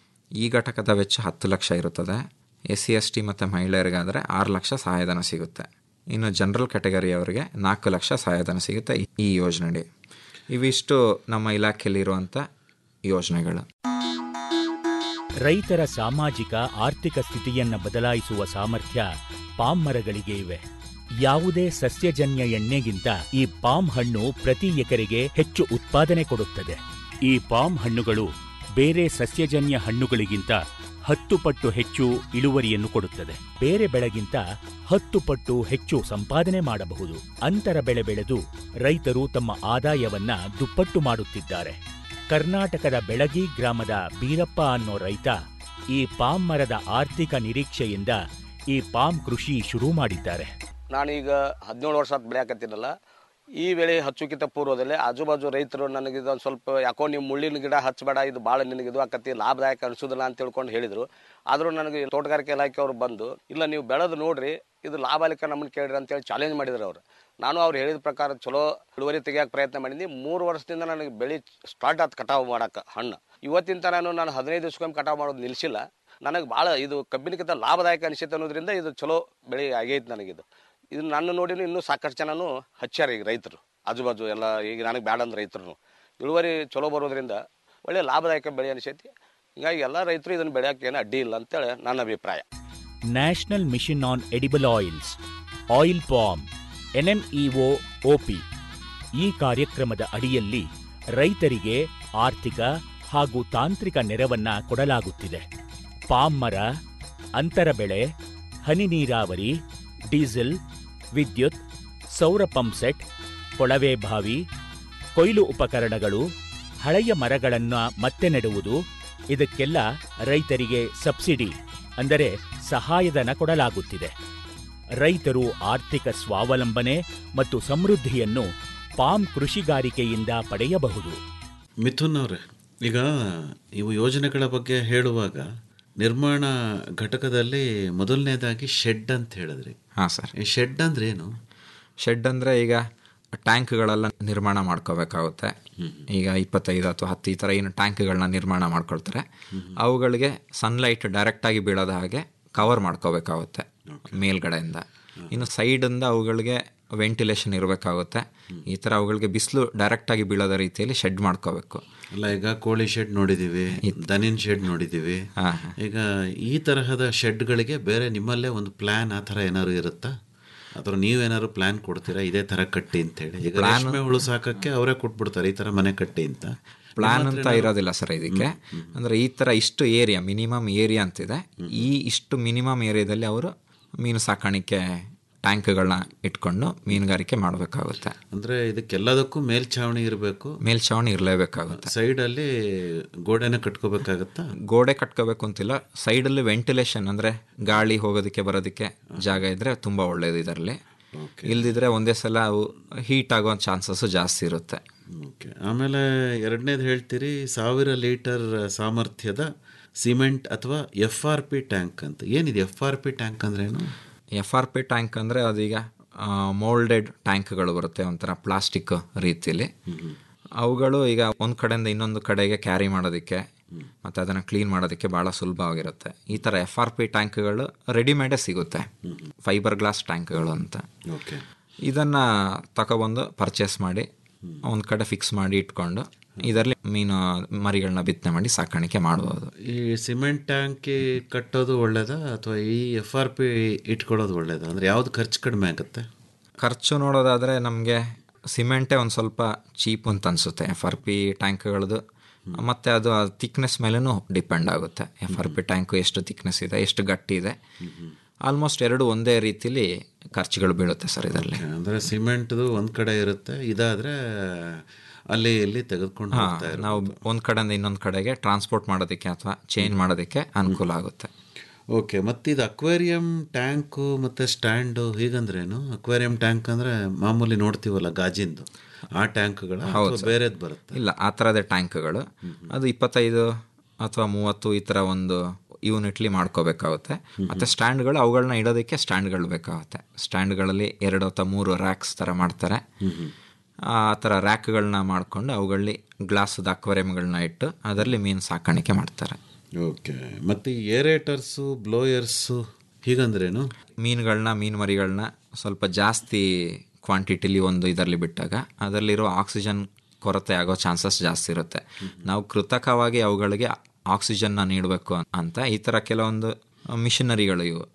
ಈ ಘಟಕದ ವೆಚ್ಚ ಹತ್ತು ಲಕ್ಷ ಇರುತ್ತದೆ ಎಸ್ ಸಿ ಎಸ್ ಟಿ ಮತ್ತು ಮಹಿಳೆಯರಿಗಾದರೆ ಆರು ಲಕ್ಷ ಸಹಾಯಧನ ಸಿಗುತ್ತೆ ಇನ್ನು ಜನರಲ್ ಕ್ಯಾಟಗರಿ ಅವರಿಗೆ ನಾಲ್ಕು ಲಕ್ಷ ಸಹಾಯಧನ ಸಿಗುತ್ತೆ ಈ- ಈ ಯೋಜನೆಯಡಿ ಇವಿಷ್ಟು ನಮ್ಮ ಇಲಾಖೆಯಲ್ಲಿ ಇರುವಂಥ ಯೋಜನೆಗಳು ರೈತರ ಸಾಮಾಜಿಕ ಆರ್ಥಿಕ ಸ್ಥಿತಿಯನ್ನ ಬದಲಾಯಿಸುವ ಸಾಮರ್ಥ್ಯ ಪಾಮ್ ಮರಗಳಿಗೆ ಇವೆ ಯಾವುದೇ ಸಸ್ಯಜನ್ಯ ಎಣ್ಣೆಗಿಂತ ಈ ಪಾಮ್ ಹಣ್ಣು ಪ್ರತಿ ಎಕರೆಗೆ ಹೆಚ್ಚು ಉತ್ಪಾದನೆ ಕೊಡುತ್ತದೆ ಈ ಪಾಮ್ ಹಣ್ಣುಗಳು ಬೇರೆ ಸಸ್ಯಜನ್ಯ ಹಣ್ಣುಗಳಿಗಿಂತ ಹತ್ತು ಪಟ್ಟು ಹೆಚ್ಚು ಇಳುವರಿಯನ್ನು ಕೊಡುತ್ತದೆ ಬೇರೆ ಬೆಳೆಗಿಂತ ಹತ್ತು ಪಟ್ಟು ಹೆಚ್ಚು ಸಂಪಾದನೆ ಮಾಡಬಹುದು ಅಂತರ ಬೆಳೆ ಬೆಳೆದು ರೈತರು ತಮ್ಮ ಆದಾಯವನ್ನ ದುಪ್ಪಟ್ಟು ಮಾಡುತ್ತಿದ್ದಾರೆ ಕರ್ನಾಟಕದ ಬೆಳಗಿ ಗ್ರಾಮದ ಬೀರಪ್ಪ ಅನ್ನೋ ರೈತ ಈ ಪಾಮ್ ಮರದ ಆರ್ಥಿಕ ನಿರೀಕ್ಷೆಯಿಂದ ಈ ಪಾಮ್ ಕೃಷಿ ಶುರು ಮಾಡಿದ್ದಾರೆ ನಾನೀಗ ಹದಿನೇಳು ವರ್ಷ ಆತ್ ಬೆಳೆಯಾಕತ್ತೀನಲ್ಲ ಈ ಬೆಳೆ ಹಚ್ಚುಕಿಂತ ಪೂರ್ವದಲ್ಲೇ ಆಜು ಬಾಜು ರೈತರು ನನಗೆ ಇದೊಂದು ಸ್ವಲ್ಪ ಯಾಕೋ ನೀವು ಮುಳ್ಳಿನ ಗಿಡ ಹಚ್ಚಬೇಡ ಇದು ಭಾಳ ನಿನಗೆ ಇದು ಆಕತಿ ಲಾಭದಾಯಕ ಅನಿಸೋದಿಲ್ಲ ಅಂತ ತಿಳ್ಕೊಂಡು ಹೇಳಿದರು ಆದರೂ ನನಗೆ ತೋಟಗಾರಿಕೆ ಇಲಾಖೆಯವರು ಬಂದು ಇಲ್ಲ ನೀವು ಬೆಳೆದು ನೋಡ್ರಿ ಇದು ಲಾಭಾಲಿಕ ನಮ್ಮನ್ನು ಕೇಳ್ರಿ ಅಂತೇಳಿ ಚಾಲೆಂಜ್ ಮಾಡಿದ್ರು ಅವರು ನಾನು ಅವ್ರು ಹೇಳಿದ ಪ್ರಕಾರ ಚಲೋ ಇಳುವರಿ ತೆಗಿಯೋಕೆ ಪ್ರಯತ್ನ ಮಾಡಿದ್ನಿ ಮೂರು ವರ್ಷದಿಂದ ನನಗೆ ಬೆಳೆ ಸ್ಟಾರ್ಟ್ ಆಯ್ತು ಕಟಾವು ಮಾಡೋಕೆ ಹಣ್ಣು ಇವತ್ತಿನ ತನಕ ನಾನು ಹದಿನೈದು ದಿವ್ಸಕ್ಕೊಮ್ಮೆ ಕಟಾವು ಮಾಡೋದು ನಿಲ್ಲಿಸಿಲ್ಲ ನನಗೆ ಭಾಳ ಇದು ಕಬ್ಬಿನಕ್ಕಿಂತ ಲಾಭದಾಯಕ ಅನಿಸುತ್ತೆ ಅನ್ನೋದ್ರಿಂದ ಇದು ಚಲೋ ಬೆಳೆ ಆಗೈತೆ ನನಗಿದು ಇದು ನನ್ನ ನೋಡಿನೂ ಇನ್ನೂ ಸಾಕಷ್ಟು ಜನನು ಹಚ್ಚಾರ ಈಗ ರೈತರು ಆಜು ಬಾಜು ಎಲ್ಲ ಈಗ ನನಗೆ ಬ್ಯಾಡ ಅಂದ್ರೆ ರೈತರು ಇಳುವರಿ ಚಲೋ ಬರೋದ್ರಿಂದ ಒಳ್ಳೆ ಲಾಭದಾಯಕ ಬೆಳೆ ಅನಿಸೈತಿ ಹೀಗಾಗಿ ಎಲ್ಲ ರೈತರು ಇದನ್ನು ಬೆಳೆಯೋಕೆ ಏನು ಅಡ್ಡಿ ಇಲ್ಲ ಅಂತೇಳಿ ನನ್ನ ಅಭಿಪ್ರಾಯ national mission on edible oils oil palm NMEO OP ಈ ಕಾರ್ಯಕ್ರಮದ ಅಡಿಯಲ್ಲಿ ರೈತರಿಗೆ ಆರ್ಥಿಕ ಹಾಗೂ ತಾಂತ್ರಿಕ ನೆರವನ್ನ ಕೊಡಲಾಗುತ್ತಿದೆ ಪಾಮ್ ಮರ ಅಂತರ ಬೆಳೆ ಹನಿ ನೀರಾವರಿ ಡೀಸೆಲ್ ವಿದ್ಯುತ್ ಸೌರ ಪಂಪ್ಸೆಟ್ ಕೊಳವೆ ಬಾವಿ ಕೊಯ್ಲು ಉಪಕರಣಗಳು ಹಳೆಯ ಮರಗಳನ್ನು ಮತ್ತೆ ನೆಡುವುದು ಇದಕ್ಕೆಲ್ಲ ರೈತರಿಗೆ ಸಬ್ಸಿಡಿ ಅಂದರೆ ಸಹಾಯಧನ ಕೊಡಲಾಗುತ್ತಿದೆ ರೈತರು ಆರ್ಥಿಕ ಸ್ವಾವಲಂಬನೆ ಮತ್ತು ಸಮೃದ್ಧಿಯನ್ನು ಪಾಮ್ ಕೃಷಿಗಾರಿಕೆಯಿಂದ ಪಡೆಯಬಹುದು ಮಿಥುನ್ ಅವರೇ ಈಗ ಇವು ಯೋಜನೆಗಳ ಬಗ್ಗೆ ಹೇಳುವಾಗ ನಿರ್ಮಾಣ ಘಟಕದಲ್ಲಿ ಮೊದಲನೇದಾಗಿ ಶೆಡ್ ಅಂತ ಹೇಳಿದ್ರಿ ಹಾಂ ಸರ್ ಈ ಶೆಡ್ ಅಂದ್ರೆ ಏನು ಶೆಡ್ ಅಂದರೆ ಈಗ ಟ್ಯಾಂಕ್ಗಳೆಲ್ಲ ನಿರ್ಮಾಣ ಮಾಡ್ಕೋಬೇಕಾಗುತ್ತೆ ಈಗ ಇಪ್ಪತ್ತೈದು ಅಥವಾ ಹತ್ತು ಈ ಥರ ಏನು ಟ್ಯಾಂಕ್ಗಳನ್ನ ನಿರ್ಮಾಣ ಮಾಡ್ಕೊಳ್ತಾರೆ ಅವುಗಳಿಗೆ ಸನ್ಲೈಟ್ ಡೈರೆಕ್ಟಾಗಿ ಬೀಳೋದ ಹಾಗೆ ಕವರ್ ಮಾಡ್ಕೋಬೇಕಾಗುತ್ತೆ ಮೇಲ್ಗಡೆಯಿಂದ ಇನ್ನು ಸೈಡಿಂದ ಅವುಗಳಿಗೆ ವೆಂಟಿಲೇಷನ್ ಇರಬೇಕಾಗುತ್ತೆ ಈ ಥರ ಅವುಗಳಿಗೆ ಬಿಸಿಲು ಡೈರೆಕ್ಟಾಗಿ ಬೀಳೋದ ರೀತಿಯಲ್ಲಿ ಶೆಡ್ ಮಾಡ್ಕೋಬೇಕು ಅಲ್ಲ ಈಗ ಕೋಳಿ ಶೆಡ್ ನೋಡಿದೀವಿ ದನಿನ್ ಶೆಡ್ ನೋಡಿದೀವಿ ಈಗ ಈ ತರಹದ ಶೆಡ್ಗಳಿಗೆ ಬೇರೆ ನಿಮ್ಮಲ್ಲೇ ಒಂದು ಪ್ಲಾನ್ ಆ ಥರ ಏನಾದ್ರು ಇರುತ್ತಾ ಅಥವಾ ನೀವೇನಾದ್ರು ಪ್ಲಾನ್ ಕೊಡ್ತೀರಾ ಇದೇ ತರ ಕಟ್ಟಿ ಅಂತ ಹೇಳಿ ಈಗ ರೇಷ್ಮೆ ಹುಳು ಸಾಕಕ್ಕೆ ಅವರೇ ಕೊಟ್ಬಿಡ್ತಾರೆ ಈ ತರ ಮನೆ ಕಟ್ಟಿ ಅಂತ ಪ್ಲಾನ್ ಅಂತ ಇರೋದಿಲ್ಲ ಸರ್ ಇದಕ್ಕೆ ಅಂದರೆ ಈ ಥರ ಇಷ್ಟು ಏರಿಯಾ ಮಿನಿಮಮ್ ಏರಿಯಾ ಅಂತಿದೆ ಈ ಇಷ್ಟು ಮಿನಿಮಮ್ ಏರಿಯಾದಲ್ಲಿ ಅವರು ಮೀನು ಸಾಕಾಣಿಕೆ ಟ್ಯಾಂಕ್ಗಳನ್ನ ಇಟ್ಕೊಂಡು ಮೀನುಗಾರಿಕೆ ಮಾಡಬೇಕಾಗುತ್ತೆ ಅಂದ್ರೆ ಇದಕ್ಕೆಲ್ಲದಕ್ಕೂ ಮೇಲ್ಛಾವಣಿ ಇರಬೇಕು ಮೇಲ್ಛಾವಣಿ ಇರಲೇಬೇಕಾಗುತ್ತೆ ಸೈಡ್ ಅಲ್ಲಿ ಗೋಡೆನ ಕಟ್ಕೋಬೇಕಾಗತ್ತಾ ಗೋಡೆ ಕಟ್ಕೋಬೇಕು ಅಂತಿಲ್ಲ ಸೈಡಲ್ಲಿ ವೆಂಟಿಲೇಷನ್ ಅಂದರೆ ಗಾಳಿ ಹೋಗೋದಕ್ಕೆ ಬರೋದಕ್ಕೆ ಜಾಗ ಇದ್ದರೆ ತುಂಬ ಒಳ್ಳೆಯದು ಇದರಲ್ಲಿ ಇಲ್ದಿದ್ರೆ ಒಂದೇ ಸಲ ಅವು ಹೀಟ್ ಆಗೋ ಚಾನ್ಸಸ್ ಜಾಸ್ತಿ ಇರುತ್ತೆ ಓಕೆ ಆಮೇಲೆ ಎರಡನೇದು ಹೇಳ್ತೀರಿ ಸಾವಿರ ಲೀಟರ್ ಸಾಮರ್ಥ್ಯದ ಸಿಮೆಂಟ್ ಅಥವಾ ಎಫ್ ಆರ್ ಪಿ ಟ್ಯಾಂಕ್ ಅಂತ ಏನಿದೆ ಎಫ್ ಆರ್ ಪಿ ಟ್ಯಾಂಕ್ ಅಂದ್ರೇನು ಎಫ್ ಆರ್ ಪಿ ಟ್ಯಾಂಕ್ ಅಂದರೆ ಅದೀಗ ಮೋಲ್ಡೆಡ್ ಟ್ಯಾಂಕ್ಗಳು ಬರುತ್ತೆ ಒಂಥರ ಪ್ಲಾಸ್ಟಿಕ್ ರೀತಿಯಲ್ಲಿ ಅವುಗಳು ಈಗ ಒಂದು ಕಡೆಯಿಂದ ಇನ್ನೊಂದು ಕಡೆಗೆ ಕ್ಯಾರಿ ಮಾಡೋದಕ್ಕೆ ಮತ್ತು ಅದನ್ನು ಕ್ಲೀನ್ ಮಾಡೋದಕ್ಕೆ ಭಾಳ ಸುಲಭವಾಗಿರುತ್ತೆ ಈ ಥರ ಎಫ್ ಆರ್ ಪಿ ಟ್ಯಾಂಕ್ಗಳು ರೆಡಿಮೇಡೇ ಸಿಗುತ್ತೆ ಫೈಬರ್ ಗ್ಲಾಸ್ ಟ್ಯಾಂಕ್ಗಳು ಅಂತ ಓಕೆ ಇದನ್ನು ತಗೊಬಂದು ಪರ್ಚೇಸ್ ಮಾಡಿ ಒಂದು ಕಡೆ ಫಿಕ್ಸ್ ಮಾಡಿ ಇಟ್ಕೊಂಡು ಇದರಲ್ಲಿ ಮೀನು ಮರಿಗಳನ್ನ ಬಿತ್ತನೆ ಮಾಡಿ ಸಾಕಾಣಿಕೆ ಮಾಡ್ಬೋದು ಈ ಸಿಮೆಂಟ್ ಟ್ಯಾಂಕ್ ಕಟ್ಟೋದು ಒಳ್ಳೇದಾ ಅಥವಾ ಈ ಎಫ್ ಆರ್ ಪಿ ಇಟ್ಕೊಳ್ಳೋದು ಒಳ್ಳೇದಾ ಅಂದ್ರೆ ಯಾವ್ದು ಖರ್ಚು ಕಡಿಮೆ ಆಗುತ್ತೆ ಖರ್ಚು ನೋಡೋದಾದರೆ ನಮಗೆ ಸಿಮೆಂಟೇ ಒಂದು ಸ್ವಲ್ಪ ಚೀಪ್ ಅಂತ ಅನಿಸುತ್ತೆ ಎಫ್ ಆರ್ ಪಿ ಟ್ಯಾಂಕ್ಗಳದ್ದು ಮತ್ತು ಅದು ಥಿಕ್ನೆಸ್ ಮೇಲೂ ಡಿಪೆಂಡ್ ಆಗುತ್ತೆ ಎಫ್ ಆರ್ ಪಿ ಟ್ಯಾಂಕು ಎಷ್ಟು ಥಿಕ್ನೆಸ್ ಇದೆ ಎಷ್ಟು ಗಟ್ಟಿ ಇದೆ ಆಲ್ಮೋಸ್ಟ್ ಎರಡು ಒಂದೇ ರೀತಿಲಿ ಖರ್ಚುಗಳು ಬೀಳುತ್ತೆ ಸರ್ ಇದರಲ್ಲಿ ಅಂದ್ರೆ ಸಿಮೆಂಟ್ದು ಒಂದ್ ಕಡೆ ಇರುತ್ತೆ ಇದಾದ್ರೆ ಅಲ್ಲಿ ಇಲ್ಲಿ ತೆಗೆದುಕೊಂಡು ಹಾಂ ಹೋಗ್ತಾ ಇರೋದು. ನಾವು ಒಂದು ಕಡೆಯಿಂದ ಇನ್ನೊಂದು ಕಡೆಗೆ ಟ್ರಾನ್ಸ್ಪೋರ್ಟ್ ಮಾಡೋದಕ್ಕೆ ಅಥವಾ ಚೇಂಜ್ ಮಾಡೋದಕ್ಕೆ ಅನುಕೂಲ ಆಗುತ್ತೆ ಓಕೆ ಮತ್ತೆ ಇದು ಅಕ್ವೇರಿಯಂ ಟ್ಯಾಂಕು ಮತ್ತೆ ಸ್ಟ್ಯಾಂಡು ಹೀಗಂದ್ರೇನು ಅಕ್ವೇರಿಯಂ ಟ್ಯಾಂಕ್ ಅಂದ್ರೆ ಮಾಮೂಲಿ ನೋಡ್ತೀವಲ್ಲ ಗಾಜಿಂದು ಆ ಟ್ಯಾಂಕ್ಗಳ ಹೌದು ಸರ್. ಬೇರೆದ್ ಬರುತ್ತೆ ಇಲ್ಲ ಆ ಥರದೇ ಟ್ಯಾಂಕ್ಗಳು ಅದು ಇಪ್ಪತ್ತೈದು ಅಥವಾ ಮೂವತ್ತು ಈ ಥರ ಒಂದು ಯೂನಿಟ್ಲಿ ಮಾಡ್ಕೋಬೇಕಾಗುತ್ತೆ ಮತ್ತು ಸ್ಟ್ಯಾಂಡ್ಗಳು ಅವುಗಳನ್ನ ಇಡೋದಕ್ಕೆ ಸ್ಟ್ಯಾಂಡ್ಗಳು ಬೇಕಾಗುತ್ತೆ ಸ್ಟ್ಯಾಂಡ್ಗಳಲ್ಲಿ ಎರಡು ಅಥವಾ ಮೂರು ರ್ಯಾಕ್ಸ್ ಥರ ಮಾಡ್ತಾರೆ ಆ ಥರ ರ್ಯಾಕ್ಗಳನ್ನ ಮಾಡ್ಕೊಂಡು ಅವುಗಳಲ್ಲಿ ಗ್ಲಾಸದ ಅಕ್ವೇರಿಯಂಗಳನ್ನ ಇಟ್ಟು ಅದರಲ್ಲಿ ಮೀನು ಸಾಕಾಣಿಕೆ ಮಾಡ್ತಾರೆ ಓಕೆ ಮತ್ತೆ ಏರೇಟರ್ಸು ಬ್ಲೋಯರ್ಸು ಹೀಗಂದ್ರೇನು ಮೀನುಗಳನ್ನ ಮೀನು ಮರಿಗಳನ್ನ ಸ್ವಲ್ಪ ಜಾಸ್ತಿ ಕ್ವಾಂಟಿಟಿಲಿ ಒಂದು ಇದರಲ್ಲಿ ಬಿಟ್ಟಾಗ ಅದರಲ್ಲಿರೋ ಆಕ್ಸಿಜನ್ ಕೊರತೆ ಆಗೋ ಚಾನ್ಸಸ್ ಜಾಸ್ತಿ ಇರುತ್ತೆ ನಾವು ಕೃತಕವಾಗಿ ಅವುಗಳಿಗೆ ಆಕ್ಸಿಜನ್ನ ನೀಡಬೇಕು ಅಂತ ಈ ಥರ ಕೆಲವೊಂದು ಮಿಷನರಿಗಳು ಇವು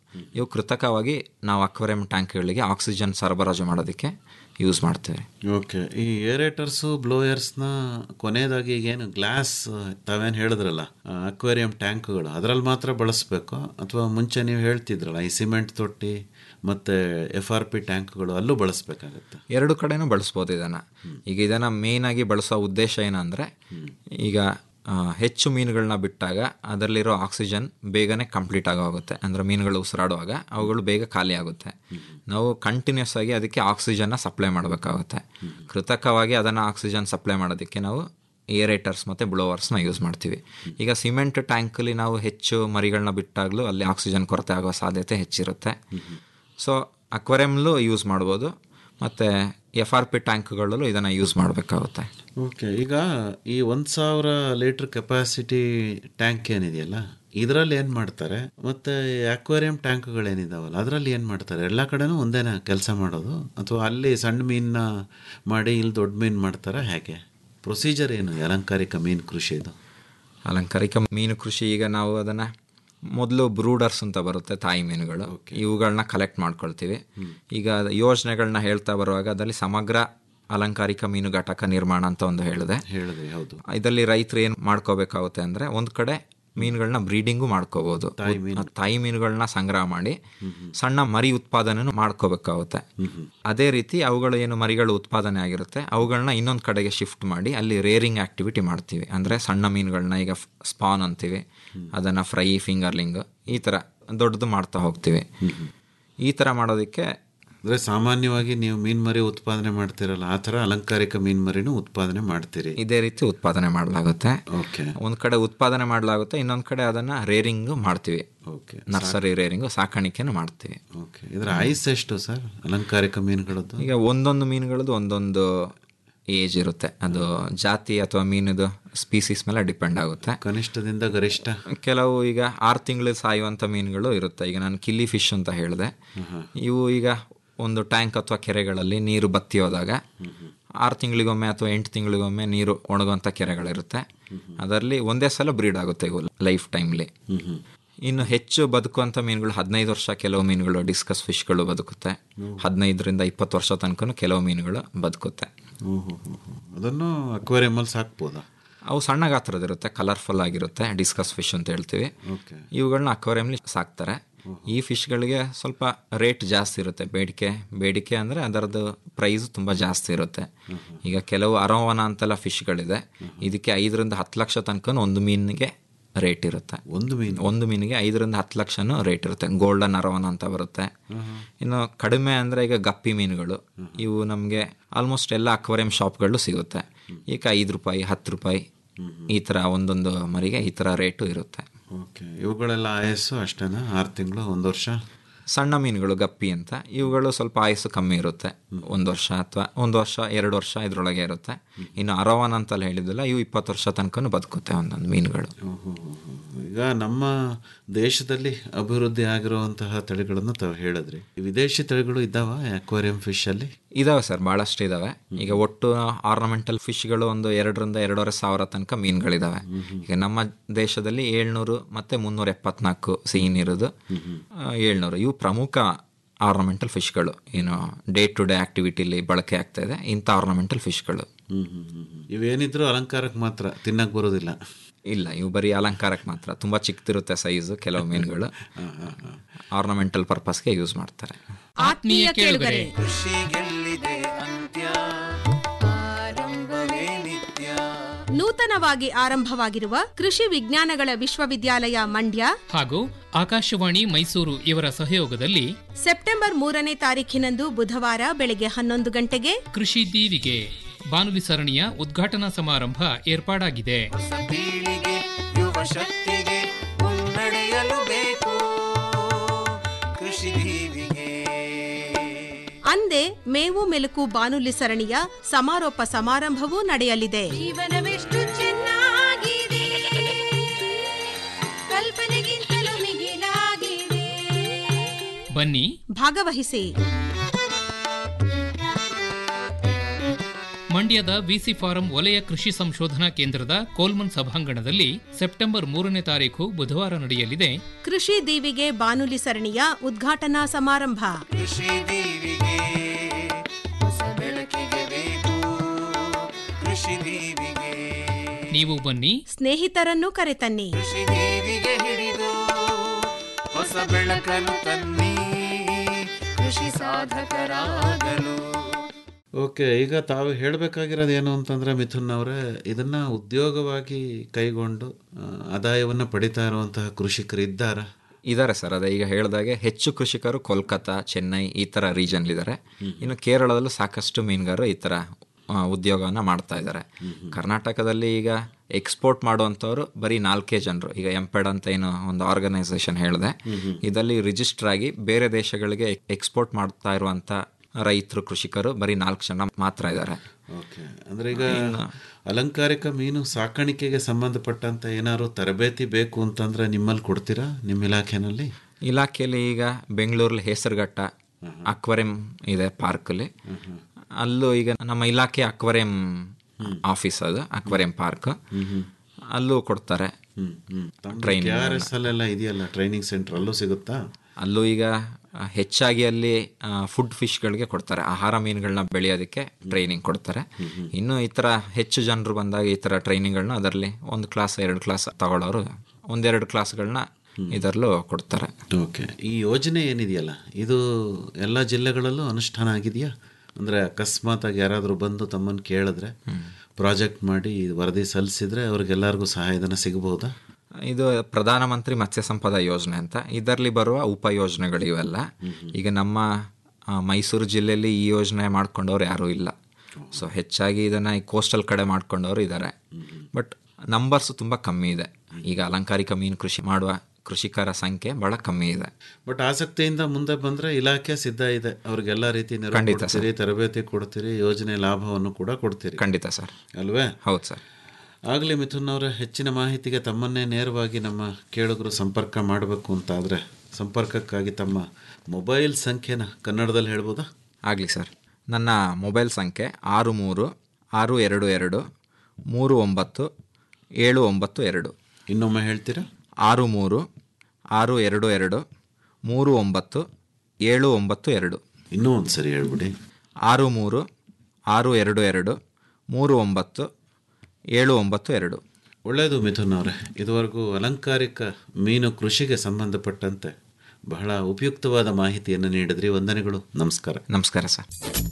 ಇವು ಕೃತಕವಾಗಿ ನಾವು ಅಕ್ವೇರಿಯಂ ಟ್ಯಾಂಕ್ಗಳಿಗೆ ಆಕ್ಸಿಜನ್ ಸರಬರಾಜು ಮಾಡೋದಕ್ಕೆ ಯೂಸ್ ಮಾಡ್ತೇವೆ ಓಕೆ ಈ ಏರೇಟರ್ಸು ಬ್ಲೋಯರ್ಸ್ನ ಕೊನೆಯದಾಗಿ ಈಗೇನು ಗ್ಲಾಸ್ ತಾವೇನು ಹೇಳಿದ್ರಲ್ಲ ಅಕ್ವೇರಿಯಂ ಟ್ಯಾಂಕ್ಗಳು ಅದರಲ್ಲಿ ಮಾತ್ರ ಬಳಸಬೇಕು ಅಥವಾ ಮುಂಚೆ ನೀವು ಹೇಳ್ತಿದ್ರಲ್ಲ ಈ ಸಿಮೆಂಟ್ ತೊಟ್ಟಿ ಮತ್ತು ಎಫ್ ಆರ್ ಪಿ ಟ್ಯಾಂಕ್ಗಳು ಅಲ್ಲೂ ಬಳಸಬೇಕಾಗತ್ತೆ ಎರಡು ಕಡೆನೂ ಬಳಸ್ಬೋದು ಇದನ್ನು ಈಗ ಇದನ್ನು ಮೇಯ್ನಾಗಿ ಬಳಸೋ ಉದ್ದೇಶ ಏನಂದರೆ ಈಗ ಆ, ಹೆಚ್ಚು ಮೀನುಗಳನ್ನ ಬಿಟ್ಟಾಗ ಅದರಲ್ಲಿರೋ ಆಕ್ಸಿಜನ್ ಬೇಗನೆ ಕಂಪ್ಲೀಟ್ ಆಗೋಗುತ್ತೆ ಅಂದರೆ ಮೀನುಗಳು ಉಸಿರಾಡುವಾಗ ಅವುಗಳು ಬೇಗ ಖಾಲಿ ಆಗುತ್ತೆ ನಾವು ಕಂಟಿನ್ಯೂಸ್ ಆಗಿ ಅದಕ್ಕೆ ಆಕ್ಸಿಜನ್ನ ಸಪ್ಲೈ ಮಾಡಬೇಕಾಗುತ್ತೆ ಕೃತಕವಾಗಿ ಅದನ್ನು ಆಕ್ಸಿಜನ್ ಸಪ್ಲೈ ಮಾಡೋದಕ್ಕೆ ನಾವು ಏರೇಟರ್ಸ್ ಮತ್ತು ಬ್ಲೋವರ್ಸ್ನ ಯೂಸ್ ಮಾಡ್ತೀವಿ ಈಗ ಸಿಮೆಂಟ್ ಟ್ಯಾಂಕಲ್ಲಿ ನಾವು ಹೆಚ್ಚು ಮರಿಗಳನ್ನ ಬಿಟ್ಟಾಗಲೂ ಅಲ್ಲಿ ಆಕ್ಸಿಜನ್ ಕೊರತೆ ಆಗೋ ಸಾಧ್ಯತೆ ಹೆಚ್ಚಿರುತ್ತೆ ಸೊ ಅಕ್ವೇರಿಯಮ್ಲೂ ಯೂಸ್ ಮಾಡ್ಬೋದು ಮತ್ತು ಎಫ್ ಆರ್ ಪಿ ಟ್ಯಾಂಕ್ಗಳಲ್ಲೂ ಇದನ್ನು ಯೂಸ್ ಮಾಡಬೇಕಾಗುತ್ತೆ ಓಕೆ ಈಗ ಈ ಒಂದು ಸಾವಿರ ಲೀಟ್ರ್ ಕೆಪಾಸಿಟಿ ಟ್ಯಾಂಕ್ ಏನಿದೆಯಲ್ಲ ಇದರಲ್ಲಿ ಏನು ಮಾಡ್ತಾರೆ ಮತ್ತು ಅಕ್ವೇರಿಯಂ ಟ್ಯಾಂಕ್ಗಳೇನಿದಾವಲ್ಲ ಅದರಲ್ಲಿ ಏನು ಮಾಡ್ತಾರೆ ಎಲ್ಲ ಕಡೆನೂ ಒಂದೇನ ಕೆಲಸ ಮಾಡೋದು ಅಥವಾ ಅಲ್ಲಿ ಸಣ್ಣ ಮೀನನ್ನ ಮಾಡಿ ಇಲ್ಲಿ ದೊಡ್ಡ ಮೀನು ಮಾಡ್ತಾರಾ ಹೇಗೆ ಪ್ರೊಸೀಜರ್ ಏನು ಈ ಅಲಂಕಾರಿಕ ಮೀನು ಕೃಷಿದು ಅಲಂಕಾರಿಕ ಮೀನು ಕೃಷಿ ಈಗ ನಾವು ಅದನ್ನು ಮೊದಲು ಬ್ರೂಡರ್ಸ್ ಅಂತ ಬರುತ್ತೆ ತಾಯಿ ಮೀನುಗಳು ಇವುಗಳನ್ನ ಕಲೆಕ್ಟ್ ಮಾಡ್ಕೊಳ್ತೀವಿ ಈಗ ಯೋಜನೆಗಳನ್ನ ಹೇಳ್ತಾ ಬರುವಾಗ ಅದರಲ್ಲಿ ಸಮಗ್ರ ಅಲಂಕಾರಿಕ ಮೀನು ಘಟಕ ನಿರ್ಮಾಣ ಅಂತ ಒಂದು ಹೇಳಿದೆ ಹೇಳಿದೆ ಹೌದು ಇದರಲ್ಲಿ ರೈತರು ಏನು ಮಾಡ್ಕೋಬೇಕಾಗುತ್ತೆ ಅಂದರೆ ಒಂದು ಕಡೆ ಮೀನುಗಳನ್ನ ಬ್ರೀಡಿಂಗು ಮಾಡ್ಕೋಬಹುದು ತಾಯಿ ಮೀನುಗಳನ್ನ ಸಂಗ್ರಹ ಮಾಡಿ ಸಣ್ಣ ಮರಿ ಉತ್ಪಾದನೆನೂ ಮಾಡ್ಕೋಬೇಕಾಗುತ್ತೆ ಅದೇ ರೀತಿ ಅವುಗಳು ಏನು ಮರಿಗಳು ಉತ್ಪಾದನೆ ಆಗಿರುತ್ತೆ ಅವುಗಳನ್ನ ಇನ್ನೊಂದು ಕಡೆಗೆ ಶಿಫ್ಟ್ ಮಾಡಿ ಅಲ್ಲಿ ರೇರಿಂಗ್ ಆಕ್ಟಿವಿಟಿ ಮಾಡ್ತೀವಿ ಅಂದರೆ ಸಣ್ಣ ಮೀನುಗಳನ್ನ ಈಗ ಸ್ಪಾನ್ ಅಂತೀವಿ ಅದನ್ನು ಫ್ರೈ ಫಿಂಗರ್ಲಿಂಗ್ ಈ ಥರ ದೊಡ್ಡದು ಮಾಡ್ತಾ ಹೋಗ್ತೀವಿ ಈ ಥರ ಮಾಡೋದಕ್ಕೆ ಅಂದರೆ ಸಾಮಾನ್ಯವಾಗಿ ನೀವು ಮೀನು ಮರಿ ಉತ್ಪಾದನೆ ಮಾಡ್ತೀರಲ್ಲ ಆ ಥರ ಅಲಂಕಾರಿಕ ಮೀನು ಮರಿನೂ ಉತ್ಪಾದನೆ ಮಾಡ್ತೀರಿ ಇದೇ ರೀತಿ ಉತ್ಪಾದನೆ ಮಾಡಲಾಗುತ್ತೆ ಓಕೆ ಒಂದು ಕಡೆ ಉತ್ಪಾದನೆ ಮಾಡಲಾಗುತ್ತೆ ಇನ್ನೊಂದು ಕಡೆ ಅದನ್ನು ರೇರಿಂಗ್ ಮಾಡ್ತೀವಿ ಓಕೆ ನರ್ಸರಿ ರೇರಿಂಗು ಸಾಕಾಣಿಕೆನೂ ಮಾಡ್ತೀವಿ ಓಕೆ ಇದರ ಐಸ್ ಎಷ್ಟು ಸರ್ ಅಲಂಕಾರಿಕ ಮೀನುಗಳದ್ದು ಈಗ ಒಂದೊಂದು ಮೀನುಗಳದ್ದು ಒಂದೊಂದು ಏಜ್ ಇರುತ್ತೆ ಅದು ಜಾತಿ ಅಥವಾ ಮೀನದು ಸ್ಪೀಸೀಸ್ ಮೇಲೆ ಡಿಪೆಂಡ್ ಆಗುತ್ತೆ ಕನಿಷ್ಠದಿಂದ ಗರಿಷ್ಠ ಕೆಲವು ಈಗ ಆರು ತಿಂಗಳು ಸಾಯುವಂಥ ಮೀನುಗಳು ಇರುತ್ತೆ ಈಗ ನಾನು ಕಿಲ್ಲಿ ಫಿಶ್ ಅಂತ ಹೇಳಿದೆ ಇವು ಈಗ ಒಂದು ಟ್ಯಾಂಕ್ ಅಥವಾ ಕೆರೆಗಳಲ್ಲಿ ನೀರು ಬತ್ತಿ ಹೋದಾಗ ಆರು ತಿಂಗಳಿಗೊಮ್ಮೆ ಅಥವಾ ಎಂಟು ತಿಂಗಳಿಗೊಮ್ಮೆ ನೀರು ಒಣಗುವಂಥ ಕೆರೆಗಳಿರುತ್ತೆ ಅದರಲ್ಲಿ ಒಂದೇ ಸಲ ಬ್ರೀಡ್ ಆಗುತ್ತೆ ಇವು ಲೈಫ್ ಟೈಮ್ಲಿ ಇನ್ನು ಹೆಚ್ಚು ಬದುಕುವಂಥ ಮೀನುಗಳು ಹದಿನೈದು ವರ್ಷ ಕೆಲವು ಮೀನುಗಳು ಡಿಸ್ಕಸ್ ಫಿಶ್ಗಳು ಬದುಕುತ್ತೆ ಹದಿನೈದರಿಂದ ಇಪ್ಪತ್ತು ವರ್ಷ ತನಕ ಕೆಲವು ಮೀನುಗಳು ಬದುಕುತ್ತೆ ಅದನ್ನು ಅಕ್ವೇರಿಯಮಲ್ಲಿ ಸಾಕ್ಬೋದಾ ಅವು ಸಣ್ಣ ಗಾತ್ರದಿರುತ್ತೆ ಕಲರ್ಫುಲ್ ಆಗಿರುತ್ತೆ ಡಿಸ್ಕಸ್ ಫಿಶ್ ಅಂತ ಹೇಳ್ತೀವಿ ಓಕೆ ಇವುಗಳನ್ನ ಅಕ್ವೇರಿಯಂಲಿ ಸಾಕ್ತಾರೆ ಈ ಫಿಶ್ಗಳಿಗೆ ಸ್ವಲ್ಪ ರೇಟ್ ಜಾಸ್ತಿ ಇರುತ್ತೆ ಬೇಡಿಕೆ ಬೇಡಿಕೆ ಅಂದರೆ ಅದರದ್ದು ಪ್ರೈಸ್ ತುಂಬ ಜಾಸ್ತಿ ಇರುತ್ತೆ ಈಗ ಕೆಲವು ಅರೋವನ ಅಂತೆಲ್ಲ ಫಿಶ್ಗಳಿದೆ ಇದಕ್ಕೆ ಐದರಿಂದ ಹತ್ತು ಲಕ್ಷ ತನಕ ಒಂದು ಮೀನಿಗೆ ರೇಟ್ ಇರುತ್ತೆ ಒಂದು ಮೀನು ಒಂದು ಮೀನಿಗೆ ಐದರಿಂದ ಹತ್ತು ಲಕ್ಷನೂ ರೇಟ್ ಇರುತ್ತೆ ಗೋಲ್ಡನ್ ಅರವನ ಅಂತ ಬರುತ್ತೆ ಇನ್ನು ಕಡಿಮೆ ಅಂದರೆ ಈಗ ಗಪ್ಪಿ ಮೀನುಗಳು ಇವು ನಮಗೆ ಆಲ್ಮೋಸ್ಟ್ ಎಲ್ಲ ಅಕ್ವೇರಿಯಂ ಶಾಪ್ಗಳು ಸಿಗುತ್ತೆ ಈಗ ಐದು ರೂಪಾಯಿ ಹತ್ತು ರೂಪಾಯಿ ಈ ಥರ ಒಂದೊಂದು ಮರಿಗೆ ಈ ಥರ ರೇಟು ಇರುತ್ತೆ ಓಕೆ ಇವುಗಳೆಲ್ಲ ಆಯಸ್ಸು ಅಷ್ಟೇನಾ ಆರು ತಿಂಗಳು ಒಂದು ವರ್ಷ ಸಣ್ಣ ಮೀನುಗಳು ಗಪ್ಪಿ ಅಂತ ಇವುಗಳು ಸ್ವಲ್ಪ ಆಯಸ್ಸು ಕಮ್ಮಿ ಇರುತ್ತೆ ಒಂದು ವರ್ಷ ಅಥವಾ ಒಂದು ವರ್ಷ ಎರಡು ವರ್ಷ ಇದರೊಳಗೆ ಇರುತ್ತೆ ಇನ್ನು ಅರವನ್ ಅಂತಲ್ಲಿ ಹೇಳಿದ್ವಲ್ಲ ಇವು ಇಪ್ಪತ್ತು ವರ್ಷ ತನಕ ಬದುಕುತ್ತೆ ಒಂದೊಂದು ಮೀನುಗಳು ಈಗ ನಮ್ಮ ದೇಶದಲ್ಲಿ ಅಭಿವೃದ್ಧಿ ಆಗಿರುವಂತಹ ತಳಿಗಳನ್ನು ತಾವು ಹೇಳಿದ್ರಿ ಈ ವಿದೇಶಿ ತಳಿಗಳು ಇದ್ದಾವ ಅಕ್ವೇರಿಯಂ ಫಿಶ್ ಅಲ್ಲಿ ಇದಾವೆ ಸರ್ ಭಾಳಷ್ಟು ಇದಾವೆ ಈಗ ಒಟ್ಟು ಆರ್ನಮೆಂಟಲ್ ಫಿಶ್ಗಳು ಒಂದು ಎರಡರಿಂದ ಎರಡೂವರೆ ಸಾವಿರ ತನಕ ಮೀನುಗಳಿದಾವೆ ಈಗ ನಮ್ಮ ದೇಶದಲ್ಲಿ ಏಳ್ನೂರು ಮತ್ತೆ ಮುನ್ನೂರ ಎಪ್ಪತ್ನಾಲ್ಕು ಸಿಹಿ ನೀರುದು ಏಳ್ನೂರು ಇವು ಪ್ರಮುಖ ಆರ್ನಮೆಂಟಲ್ ಫಿಶ್ಗಳು ಏನು ಡೇ ಟು ಡೇ ಆಕ್ಟಿವಿಟಿಲಿ ಬಳಕೆ ಆಗ್ತಾ ಇದೆ ಇಂಥ ಆರ್ನಮೆಂಟಲ್ ಫಿಶ್ಗಳು ಹ್ಮ್ ಹ್ಮ್ ಹ್ಮ್ ಹ್ಮ್. ಇವೇನಿದ್ರು ಅಲಂಕಾರಕ್ಕೆ ಮಾತ್ರ ತಿನ್ನಕ್ ಬರೋದಿಲ್ಲ ಇಲ್ಲ ಇವು ಬರೀ ಅಲಂಕಾರಕ್ಕೆ ಮಾತ್ರ ತುಂಬ ಚಿಕ್ಕದಿರುತ್ತೆ ಸೈಜು ಕೆಲವು ಮೀನುಗಳು ಆರ್ನಮೆಂಟಲ್ ಪರ್ಪಸ್ಗೆ ಯೂಸ್ ಮಾಡ್ತಾರೆ ಆತ್ಮೀಯ ಕೇಳುಗರೆ ಕೃಷಿಗೆಲ್ಲಿದೆ ಅಂತ್ಯ ಆರಂಭವೇ ನಿತ್ಯ ನೂತನವಾಗಿ ಆರಂಭವಾಗಿರುವ ಕೃಷಿ ವಿಜ್ಞಾನಗಳ ವಿಶ್ವವಿದ್ಯಾಲಯ ಮಂಡ್ಯ ಹಾಗೂ ಆಕಾಶವಾಣಿ ಮೈಸೂರು ಇವರ ಸಹಯೋಗದಲ್ಲಿ ಸೆಪ್ಟೆಂಬರ್ ಮೂರನೇ ತಾರೀಖಿನಂದು ಬುಧವಾರ ಬೆಳಗ್ಗೆ ಹನ್ನೊಂದು ಗಂಟೆಗೆ ಕೃಷಿ ದೀವಿಗೆ ಬಾನುಲಿ ಸರಣಿಯ ಉದ್ಘಾಟನಾ ಸಮಾರಂಭ ಏರ್ಪಾಡಾಗಿದೆ ಹೊಸ ಪೀಳಿಗೆ ಯುವ ಶಕ್ತಿಗೆ ಮುನ್ನಡೆಯಲು ಬೇಕು ಕೃಷಿ ದೀವಿಗೆ ಅಂದೇ ಮೇವು ಮೆಲುಕು ಬಾನುಲಿ ಸರಣಿಯ ಸಮಾರೋಪ ಸಮಾರಂಭವೂ ನಡೆಯಲಿದೆ ಜೀವನವೆಷ್ಟು ಚೆನ್ನಾಗಿದೆ ಕಲ್ಪನೆಗಿಂತಲೂ ಮಿಗಿಲಾಗಿದೆ ಬನ್ನಿ ಭಾಗವಹಿಸಿ ಮಂಡ್ಯದ ವಿಸಿ ಫಾರಂ ವಲಯ ಕೃಷಿ ಸಂಶೋಧನಾ ಕೇಂದ್ರದ ಕೋಲ್ಮನ್ ಸಭಾಂಗಣದಲ್ಲಿ ಸೆಪ್ಟೆಂಬರ್ ಮೂರನೇ ತಾರೀಕು ಬುಧವಾರ ನಡೆಯಲಿದೆ ಕೃಷಿ ದೀವಿಗೆ ಬಾನುಲಿ ಸರಣಿಯ ಉದ್ಘಾಟನಾ ಸಮಾರಂಭ ಕೃಷಿ ದೀವಿಗೆ ಹೊಸ ಬೆಳಕಿಗೆ ಬೇಕು ಕೃಷಿ ದೀವಿಗೆ ನೀವು ಬನ್ನಿ ಸ್ನೇಹಿತರನ್ನು ಕರೆತನ್ನಿ ಕೃಷಿ ದೀವಿಗೆ ಹಿಡಿದು ಹೊಸ ಬೆಳಕನ್ನು ತನ್ನಿ ಕೃಷಿ ಸಾಧಕರಾಗಲು ಓಕೆ ಈಗ ತಾವು ಹೇಳಬೇಕಾಗಿರೋದು ಏನು ಅಂತಂದರೆ ಮಿಥುನ್ ಅವರೇ ಇದನ್ನು ಉದ್ಯೋಗವಾಗಿ ಕೈಗೊಂಡು ಆ, ಆದಾಯವನ್ನು ಪಡಿತಾ ಇರುವಂತಹ ಕೃಷಿಕರು ಇದ್ದಾರಾ ಇದ್ದಾರೆ ಸರ್ ಅದೇ ಈಗ ಹೇಳಿದಾಗೆ ಹೆಚ್ಚು ಕೃಷಿಕರು ಕೋಲ್ಕತ್ತಾ ಚೆನ್ನೈ ಈ ಥರ ರೀಜನ್ಲಿದ್ದಾರೆ ಇನ್ನು ಕೇರಳದಲ್ಲೂ ಸಾಕಷ್ಟು ಮೀನುಗಾರರು ಈ ಥರ ಆ, ಉದ್ಯೋಗವನ್ನು ಮಾಡ್ತಾ ಇದ್ದಾರೆ ಕರ್ನಾಟಕದಲ್ಲಿ ಈಗ ಎಕ್ಸ್ಪೋರ್ಟ್ ಮಾಡುವಂಥವ್ರು ಬರೀ ನಾಲ್ಕೇ ಜನರು ಈಗ ಎಂಪೆಡ್ ಅಂತ ಏನು ಒಂದು ಆರ್ಗನೈಸೇಷನ್ ಹೇಳಿದೆ ಇದರಲ್ಲಿ ರಿಜಿಸ್ಟರ್ ಆಗಿ ಬೇರೆ ದೇಶಗಳಿಗೆ ಎಕ್ಸ್ಪೋರ್ಟ್ ಮಾಡ್ತಾ ಇರುವಂಥ ರೈತರು ಕೃಷಿಕರು ಬರೀ ನಾಲ್ಕು ಜನ ಮಾತ್ರ ಇದ್ದಾರೆ ಓಕೆ ಅಂದರೆ ಈಗ ಅಲಂಕಾರಿಕ ಮೀನು ಸಾಕಾಣಿಕೆಗೆ ಸಂಬಂಧಪಟ್ಟಂತ ಏನಾದ್ರು ತರಬೇತಿ ಬೇಕು ಅಂತಂದ್ರೆ ನಿಮ್ಮಲ್ಲಿ ಕೊಡ್ತೀರಾ ನಿಮ್ಮ ಇಲಾಖೆನಲ್ಲಿ ಇಲಾಖೆಯಲ್ಲಿ ಈಗ ಬೆಂಗಳೂರಲ್ಲಿ ಹೆಸರುಘಟ್ಟ ಅಕ್ವರಿಯಂ ಇದೆ ಪಾರ್ಕಲ್ಲಿ ಅಲ್ಲೂ ಈಗ ನಮ್ಮ ಇಲಾಖೆ ಅಕ್ವರಿಯಂ ಆಫೀಸ್ ಅದು ಅಕ್ವರಿಯಂ ಪಾರ್ಕ್ ಅಲ್ಲೂ ಕೊಡ್ತಾರೆ ಕೆ ಆರ್ ಎಸ್ ಅಲ್ಲೆಲ್ಲ ಇದೆಯಲ್ಲ ಟ್ರೈನಿಂಗ್ ಸೆಂಟರ್ ಅಲ್ಲೂ ಸಿಗುತ್ತಾ ಅಲ್ಲೂ ಈಗ ಆ, ಹೆಚ್ಚಾಗಿ ಅಲ್ಲಿ ಫುಡ್ ಫಿಶ್ಗಳಿಗೆ ಕೊಡ್ತಾರೆ ಆಹಾರ ಮೀನುಗಳನ್ನ ಬೆಳೆಯೋದಕ್ಕೆ ಟ್ರೈನಿಂಗ್ ಕೊಡ್ತಾರೆ ಇನ್ನು ಈ ಥರ ಹೆಚ್ಚು ಜನರು ಬಂದಾಗ ಈ ಥರ ಟ್ರೈನಿಂಗ್ಗಳನ್ನ ಅದರಲ್ಲಿ ಒಂದು ಕ್ಲಾಸ್ ಎರಡು ಕ್ಲಾಸ್ ತಗೊಳ್ಳೋರು ಒಂದೆರಡು ಕ್ಲಾಸ್ಗಳನ್ನ ಇದರಲ್ಲೂ ಕೊಡ್ತಾರೆ ಓಕೆ ಈ ಯೋಜನೆ ಏನಿದೆಯಲ್ಲ ಇದು ಎಲ್ಲ ಜಿಲ್ಲೆಗಳಲ್ಲೂ ಅನುಷ್ಠಾನ ಆಗಿದೆಯಾ ಅಂದರೆ ಅಕಸ್ಮಾತಾಗಿ ಯಾರಾದರೂ ಬಂದು ತಮ್ಮನ್ನು ಕೇಳಿದ್ರೆ ಪ್ರಾಜೆಕ್ಟ್ ಮಾಡಿ ವರದಿ ಸಲ್ಲಿಸಿದ್ರೆ ಅವ್ರಿಗೆಲ್ಲರಿಗೂ ಸಹಾಯಧನ ಸಿಗಬಹುದಾ ಇದು ಪ್ರಧಾನಮಂತ್ರಿ ಮತ್ಸ್ಯ ಸಂಪದ ಯೋಜನೆ ಅಂತ ಇದರಲ್ಲಿ ಬರುವ ಉಪಯೋಜನೆಗಳು ಇವೆಲ್ಲ ಈಗ ನಮ್ಮ ಆ, ಮೈಸೂರು ಜಿಲ್ಲೆಯಲ್ಲಿ ಈ ಯೋಜನೆ ಮಾಡ್ಕೊಂಡವ್ರು ಯಾರೂ ಇಲ್ಲ ಸೊ ಹೆಚ್ಚಾಗಿ ಇದನ್ನು ಈ ಕೋಸ್ಟಲ್ ಕಡೆ ಮಾಡ್ಕೊಂಡವ್ರು ಇದ್ದಾರೆ ಬಟ್ ನಂಬರ್ಸ್ ತುಂಬ ಕಮ್ಮಿ ಇದೆ ಈಗ ಅಲಂಕಾರಿಕ ಮೀನು ಕೃಷಿ ಮಾಡುವ ಕೃಷಿಕರ ಸಂಖ್ಯೆ ಬಹಳ ಕಮ್ಮಿ ಇದೆ ಬಟ್ ಆಸಕ್ತಿಯಿಂದ ಮುಂದೆ ಬಂದ್ರೆ ಇಲಾಖೆ ಸಿದ್ಧ ಇದೆ ಅವ್ರಿಗೆಲ್ಲ ರೀತಿ ನೆರವು ಖಂಡಿತ ಕೊಡ್ತೀರಿ ತರಬೇತಿ ಕೊಡ್ತೀರಿ ಯೋಜನೆ ಲಾಭವನ್ನು ಕೂಡ ಕೊಡ್ತೀರಿ ಖಂಡಿತ ಸರ್ ಅಲ್ವೇ ಹೌದು ಸರ್ ಆಗಲಿ ಮಿಥುನ್ ಅವರ ಹೆಚ್ಚಿನ ಮಾಹಿತಿಗೆ ತಮ್ಮನ್ನೇ ನೇರವಾಗಿ ನಮ್ಮ ಕೇಳುಗರು ಸಂಪರ್ಕ ಮಾಡಬೇಕು ಅಂತಾದರೆ ಸಂಪರ್ಕಕ್ಕಾಗಿ ತಮ್ಮ ಮೊಬೈಲ್ ಸಂಖ್ಯೆನ ಕನ್ನಡದಲ್ಲಿ ಹೇಳ್ಬೋದಾ ಆಗಲಿ ಸರ್ ನನ್ನ ಮೊಬೈಲ್ ಸಂಖ್ಯೆ ಆರು ಮೂರು ಆರು ಎರಡು ಎರಡು ಮೂರು ಒಂಬತ್ತು ಏಳು ಒಂಬತ್ತು ಎರಡು ಇನ್ನೊಮ್ಮೆ ಹೇಳ್ತೀರಾ ಆರು ಮೂರು ಆರು ಎರಡು ಎರಡು ಮೂರು ಒಂಬತ್ತು ಏಳು ಒಂಬತ್ತು ಎರಡು ಇನ್ನೂ ಒಂದು ಸರಿ ಹೇಳ್ಬಿಡಿ ಆರು ಮೂರು ಆರು ಎರಡು ಎರಡು ಮೂರು ಒಂಬತ್ತು ಏಳು ಒಂಬತ್ತು ಎರಡು ಒಳ್ಳೆಯದು ಮಿಥುನ್ ಅವರೇ ಇದುವರೆಗೂ ಅಲಂಕಾರಿಕ ಮೀನು ಕೃಷಿಗೆ ಸಂಬಂಧಪಟ್ಟಂತೆ ಬಹಳ ಉಪಯುಕ್ತವಾದ ಮಾಹಿತಿಯನ್ನು ನೀಡಿದ್ರಿ ವಂದನೆಗಳು ನಮಸ್ಕಾರ ನಮಸ್ಕಾರ ಸರ್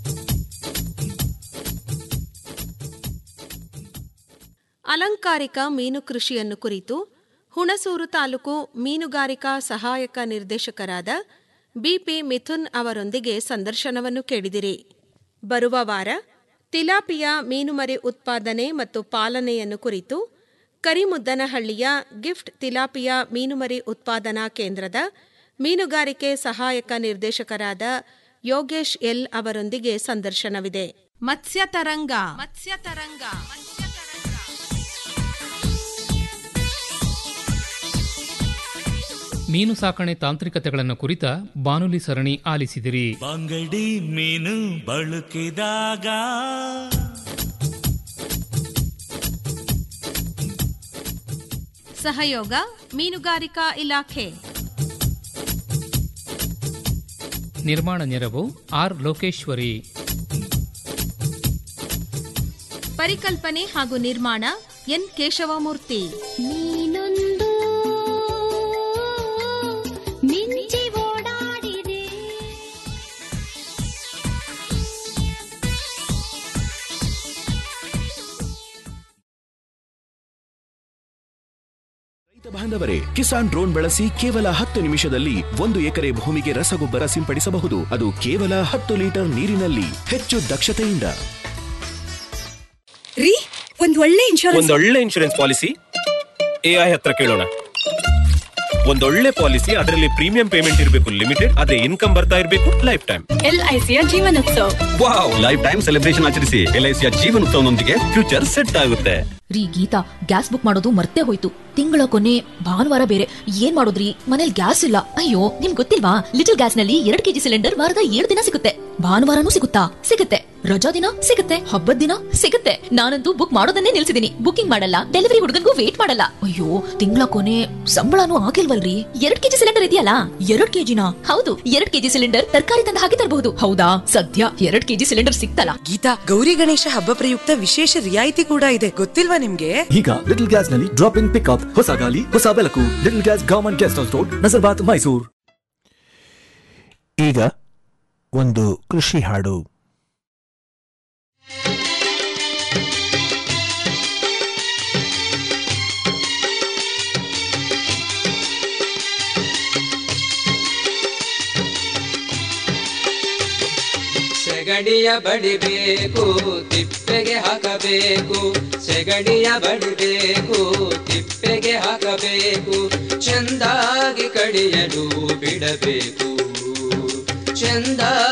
ಅಲಂಕಾರಿಕ ಮೀನು ಕೃಷಿಯನ್ನು ಕುರಿತು ಹುಣಸೂರು ತಾಲೂಕು ಮೀನುಗಾರಿಕಾ ಸಹಾಯಕ ನಿರ್ದೇಶಕರಾದ ಬಿಪಿ ಮಿಥುನ್ ಅವರೊಂದಿಗೆ ಸಂದರ್ಶನವನ್ನು ಕೇಳಿದಿರಿ ಬರುವ ವಾರ ತಿಲಾಪಿಯಾ ಮೀನುಮರಿ ಉತ್ಪಾದನೆ ಮತ್ತು ಪಾಲನೆಯನ್ನು ಕುರಿತು ಕರಿಮುದ್ದನಹಳ್ಳಿಯ ಗಿಫ್ಟ್ ತಿಲಾಪಿಯಾ ಮೀನುಮರಿ ಉತ್ಪಾದನಾ ಕೇಂದ್ರದ ಮೀನುಗಾರಿಕೆ ಸಹಾಯಕ ನಿರ್ದೇಶಕರಾದ ಯೋಗೇಶ್ ಎಲ್ ಅವರೊಂದಿಗೆ ಸಂದರ್ಶನವಿದೆ ಮತ್ಸ್ಯ ತರಂಗ ಮತ್ಸ್ಯ ತರಂಗ ಮೀನು ಸಾಕಣೆ ತಾಂತ್ರಿಕತೆಗಳನ್ನು ಕುರಿತ ಬಾನುಲಿ ಸರಣಿ ಆಲಿಸಿದಿರಿ ಬಂಗಡಿ ಮೀನು ಬಳಕಿದಾಗ ಸಹಯೋಗ ಮೀನುಗಾರಿಕಾ ಇಲಾಖೆ ನಿರ್ಮಾಣ ನೆರವು ಆರ್ ಲೋಕೇಶ್ವರಿ ಪರಿಕಲ್ಪನೆ ಹಾಗೂ ನಿರ್ಮಾಣ ಎನ್ ಕೇಶವಮೂರ್ತಿ ನೀನೊಂದು ಮಿಂಚಿ ಓಡಾಡಿದೆ ರೈತ ಬಾಂಧವರೇ ಕಿಸಾನ್ ಡ್ರೋನ್ ಬಳಸಿ ಕೇವಲ ಹತ್ತು ನಿಮಿಷದಲ್ಲಿ ಒಂದು ಎಕರೆ ಭೂಮಿಗೆ ರಸಗೊಬ್ಬರ ಸಿಂಪಡಿಸಬಹುದು ಅದು ಕೇವಲ ಹತ್ತು ಲೀಟರ್ ನೀರಿನಲ್ಲಿ ಹೆಚ್ಚು ದಕ್ಷತೆಯಿಂದ ರೀ ಒಂದ್ ಒಳ್ಳೆ ಇನ್ಶೂರೆನ್ಸ್ ಒಂದೊಳ್ಳೆ ಇನ್ಶೂರೆನ್ಸ್ ಪಾಲಿಸಿ ಎಐ ಹತ್ರ ಕೇಳೋಣ ಒಂದೊಳ್ಳೆ ಪಾಲಿಸಿ ಅದರಲ್ಲಿ ಪ್ರೀಮಿಯಂ ಪೇಮೆಂಟ್ ಇರಬೇಕು ಲಿಮಿಟೆಡ್ ಅದೇ ಇನ್ಕಮ್ ಬರ್ತಾ ಇರಬೇಕು ಲೈಫ್ ಟೈಮ್ ಎಲ್ಐಸಿಯ ಜೀವನೋತ್ಸವ ವಾವ್ ಲೈಫ್ ಟೈಮ್ ಸೆಲೆಬ್ರೇಷನ್ ಆಚರಿಸಿ ಎಲ್ಐಸಿಯ ಜೀವನೋತ್ಸವನೊಂದಿಗೆ ಫ್ಯೂಚರ್ ಸೆಟ್ ಆಗುತ್ತೆ ರೀ ಗೀತಾ ಗ್ಯಾಸ್ ಬುಕ್ ಮಾಡೋದು ಮರ್ತೇ ಹೋಯ್ತು ತಿಂಗಳ ಕೊನೆ ಭಾನುವಾರ ಬೇರೆ ಏನ್ ಮಾಡೋದ್ರಿ ಮನೇಲಿ ಗ್ಯಾಸ್ ಇಲ್ಲ ಅಯ್ಯೋ ನಿಮ್ ಗೊತ್ತಿಲ್ವಾ ಲಿಟಲ್ ಗ್ಯಾಸ್ ನಲ್ಲಿ ಎರಡ್ ಕೆಜಿ ಸಿಲಿಂಡರ್ ವಾರದ ಏಳು ದಿನ ಸಿಗುತ್ತೆ ಭಾನುವಾರನೂ ಸಿಗುತ್ತಾ ಸಿಗುತ್ತೆ ರಜಾ ದಿನ ಸಿಗುತ್ತೆ ಹಬ್ಬದ ದಿನ ಸಿಗುತ್ತೆ ನಾನಂತೂ ಬುಕ್ ಮಾಡೋದನ್ನೇ ನಿಲ್ಸಿದೀನಿ ಬುಕಿಂಗ್ ಮಾಡಲ್ಲ ಡೆಲಿವರಿ ಹುಡುಗನ್ಗೂ ವೇಟ್ ಮಾಡಲ್ಲ ಅಯ್ಯೋ ತಿಂಗಳ ಕೊನೆ ಸಂಬಳನೂ ಆಗಿಲ್ವಲ್ರಿ ಎರಡ್ ಕೆಜಿ ಸಿಲಿಂಡರ್ ಇದೆಯಲ್ಲ ಎರಡ್ ಕೆಜಿನ ಹೌದು ಎರಡ್ ಕೆಜಿ ಸಿಲಿಂಡರ್ ತರಕಾರಿ ತಂದು ಹಾಕಿ ತರಬಹುದು ಹೌದಾ ಸದ್ಯ ಎರಡ್ ಕೆಜಿ ಸಿಲಿಂಡರ್ ಸಿಕ್ತಲ್ಲ ಗೀತಾ ಗೌರಿ ಗಣೇಶ ಹಬ್ಬ ಪ್ರಯುಕ್ತ ವಿಶೇಷ ರಿಯಾಯಿತಿ ಕೂಡ ಇದೆ ಗೊತ್ತಿಲ್ವಾ ನಿಮ್ಗೆ ಈಗ ಲಿಟಲ್ ಗ್ಯಾಸ್ ನಲ್ಲಿ ಡ್ರಾಪ್ ಇನ್ ಪಿಕ್ಅಪ್ ಹೊಸ ಗಾಲಿ ಹೊಸ ಬೆಳಕು little gas government guest house road Nazarbad Mysuru ಈಗ ಒಂದು ಕೃಷಿ ಹಾಡು ಸೆಗಡಿಯ ಬಡಿಬೇಕು ತಿಪ್ಪೆಗೆ ಹಾಕಬೇಕು ಸೆಗಡಿಯ ಬಡಿಬೇಕು ತಿಪ್ಪೆಗೆ ಹಾಕಬೇಕು ಚೆಂದಾಗಿ ಕಡಿಯಲು ಬಿಡಬೇಕು ಚೆಂದ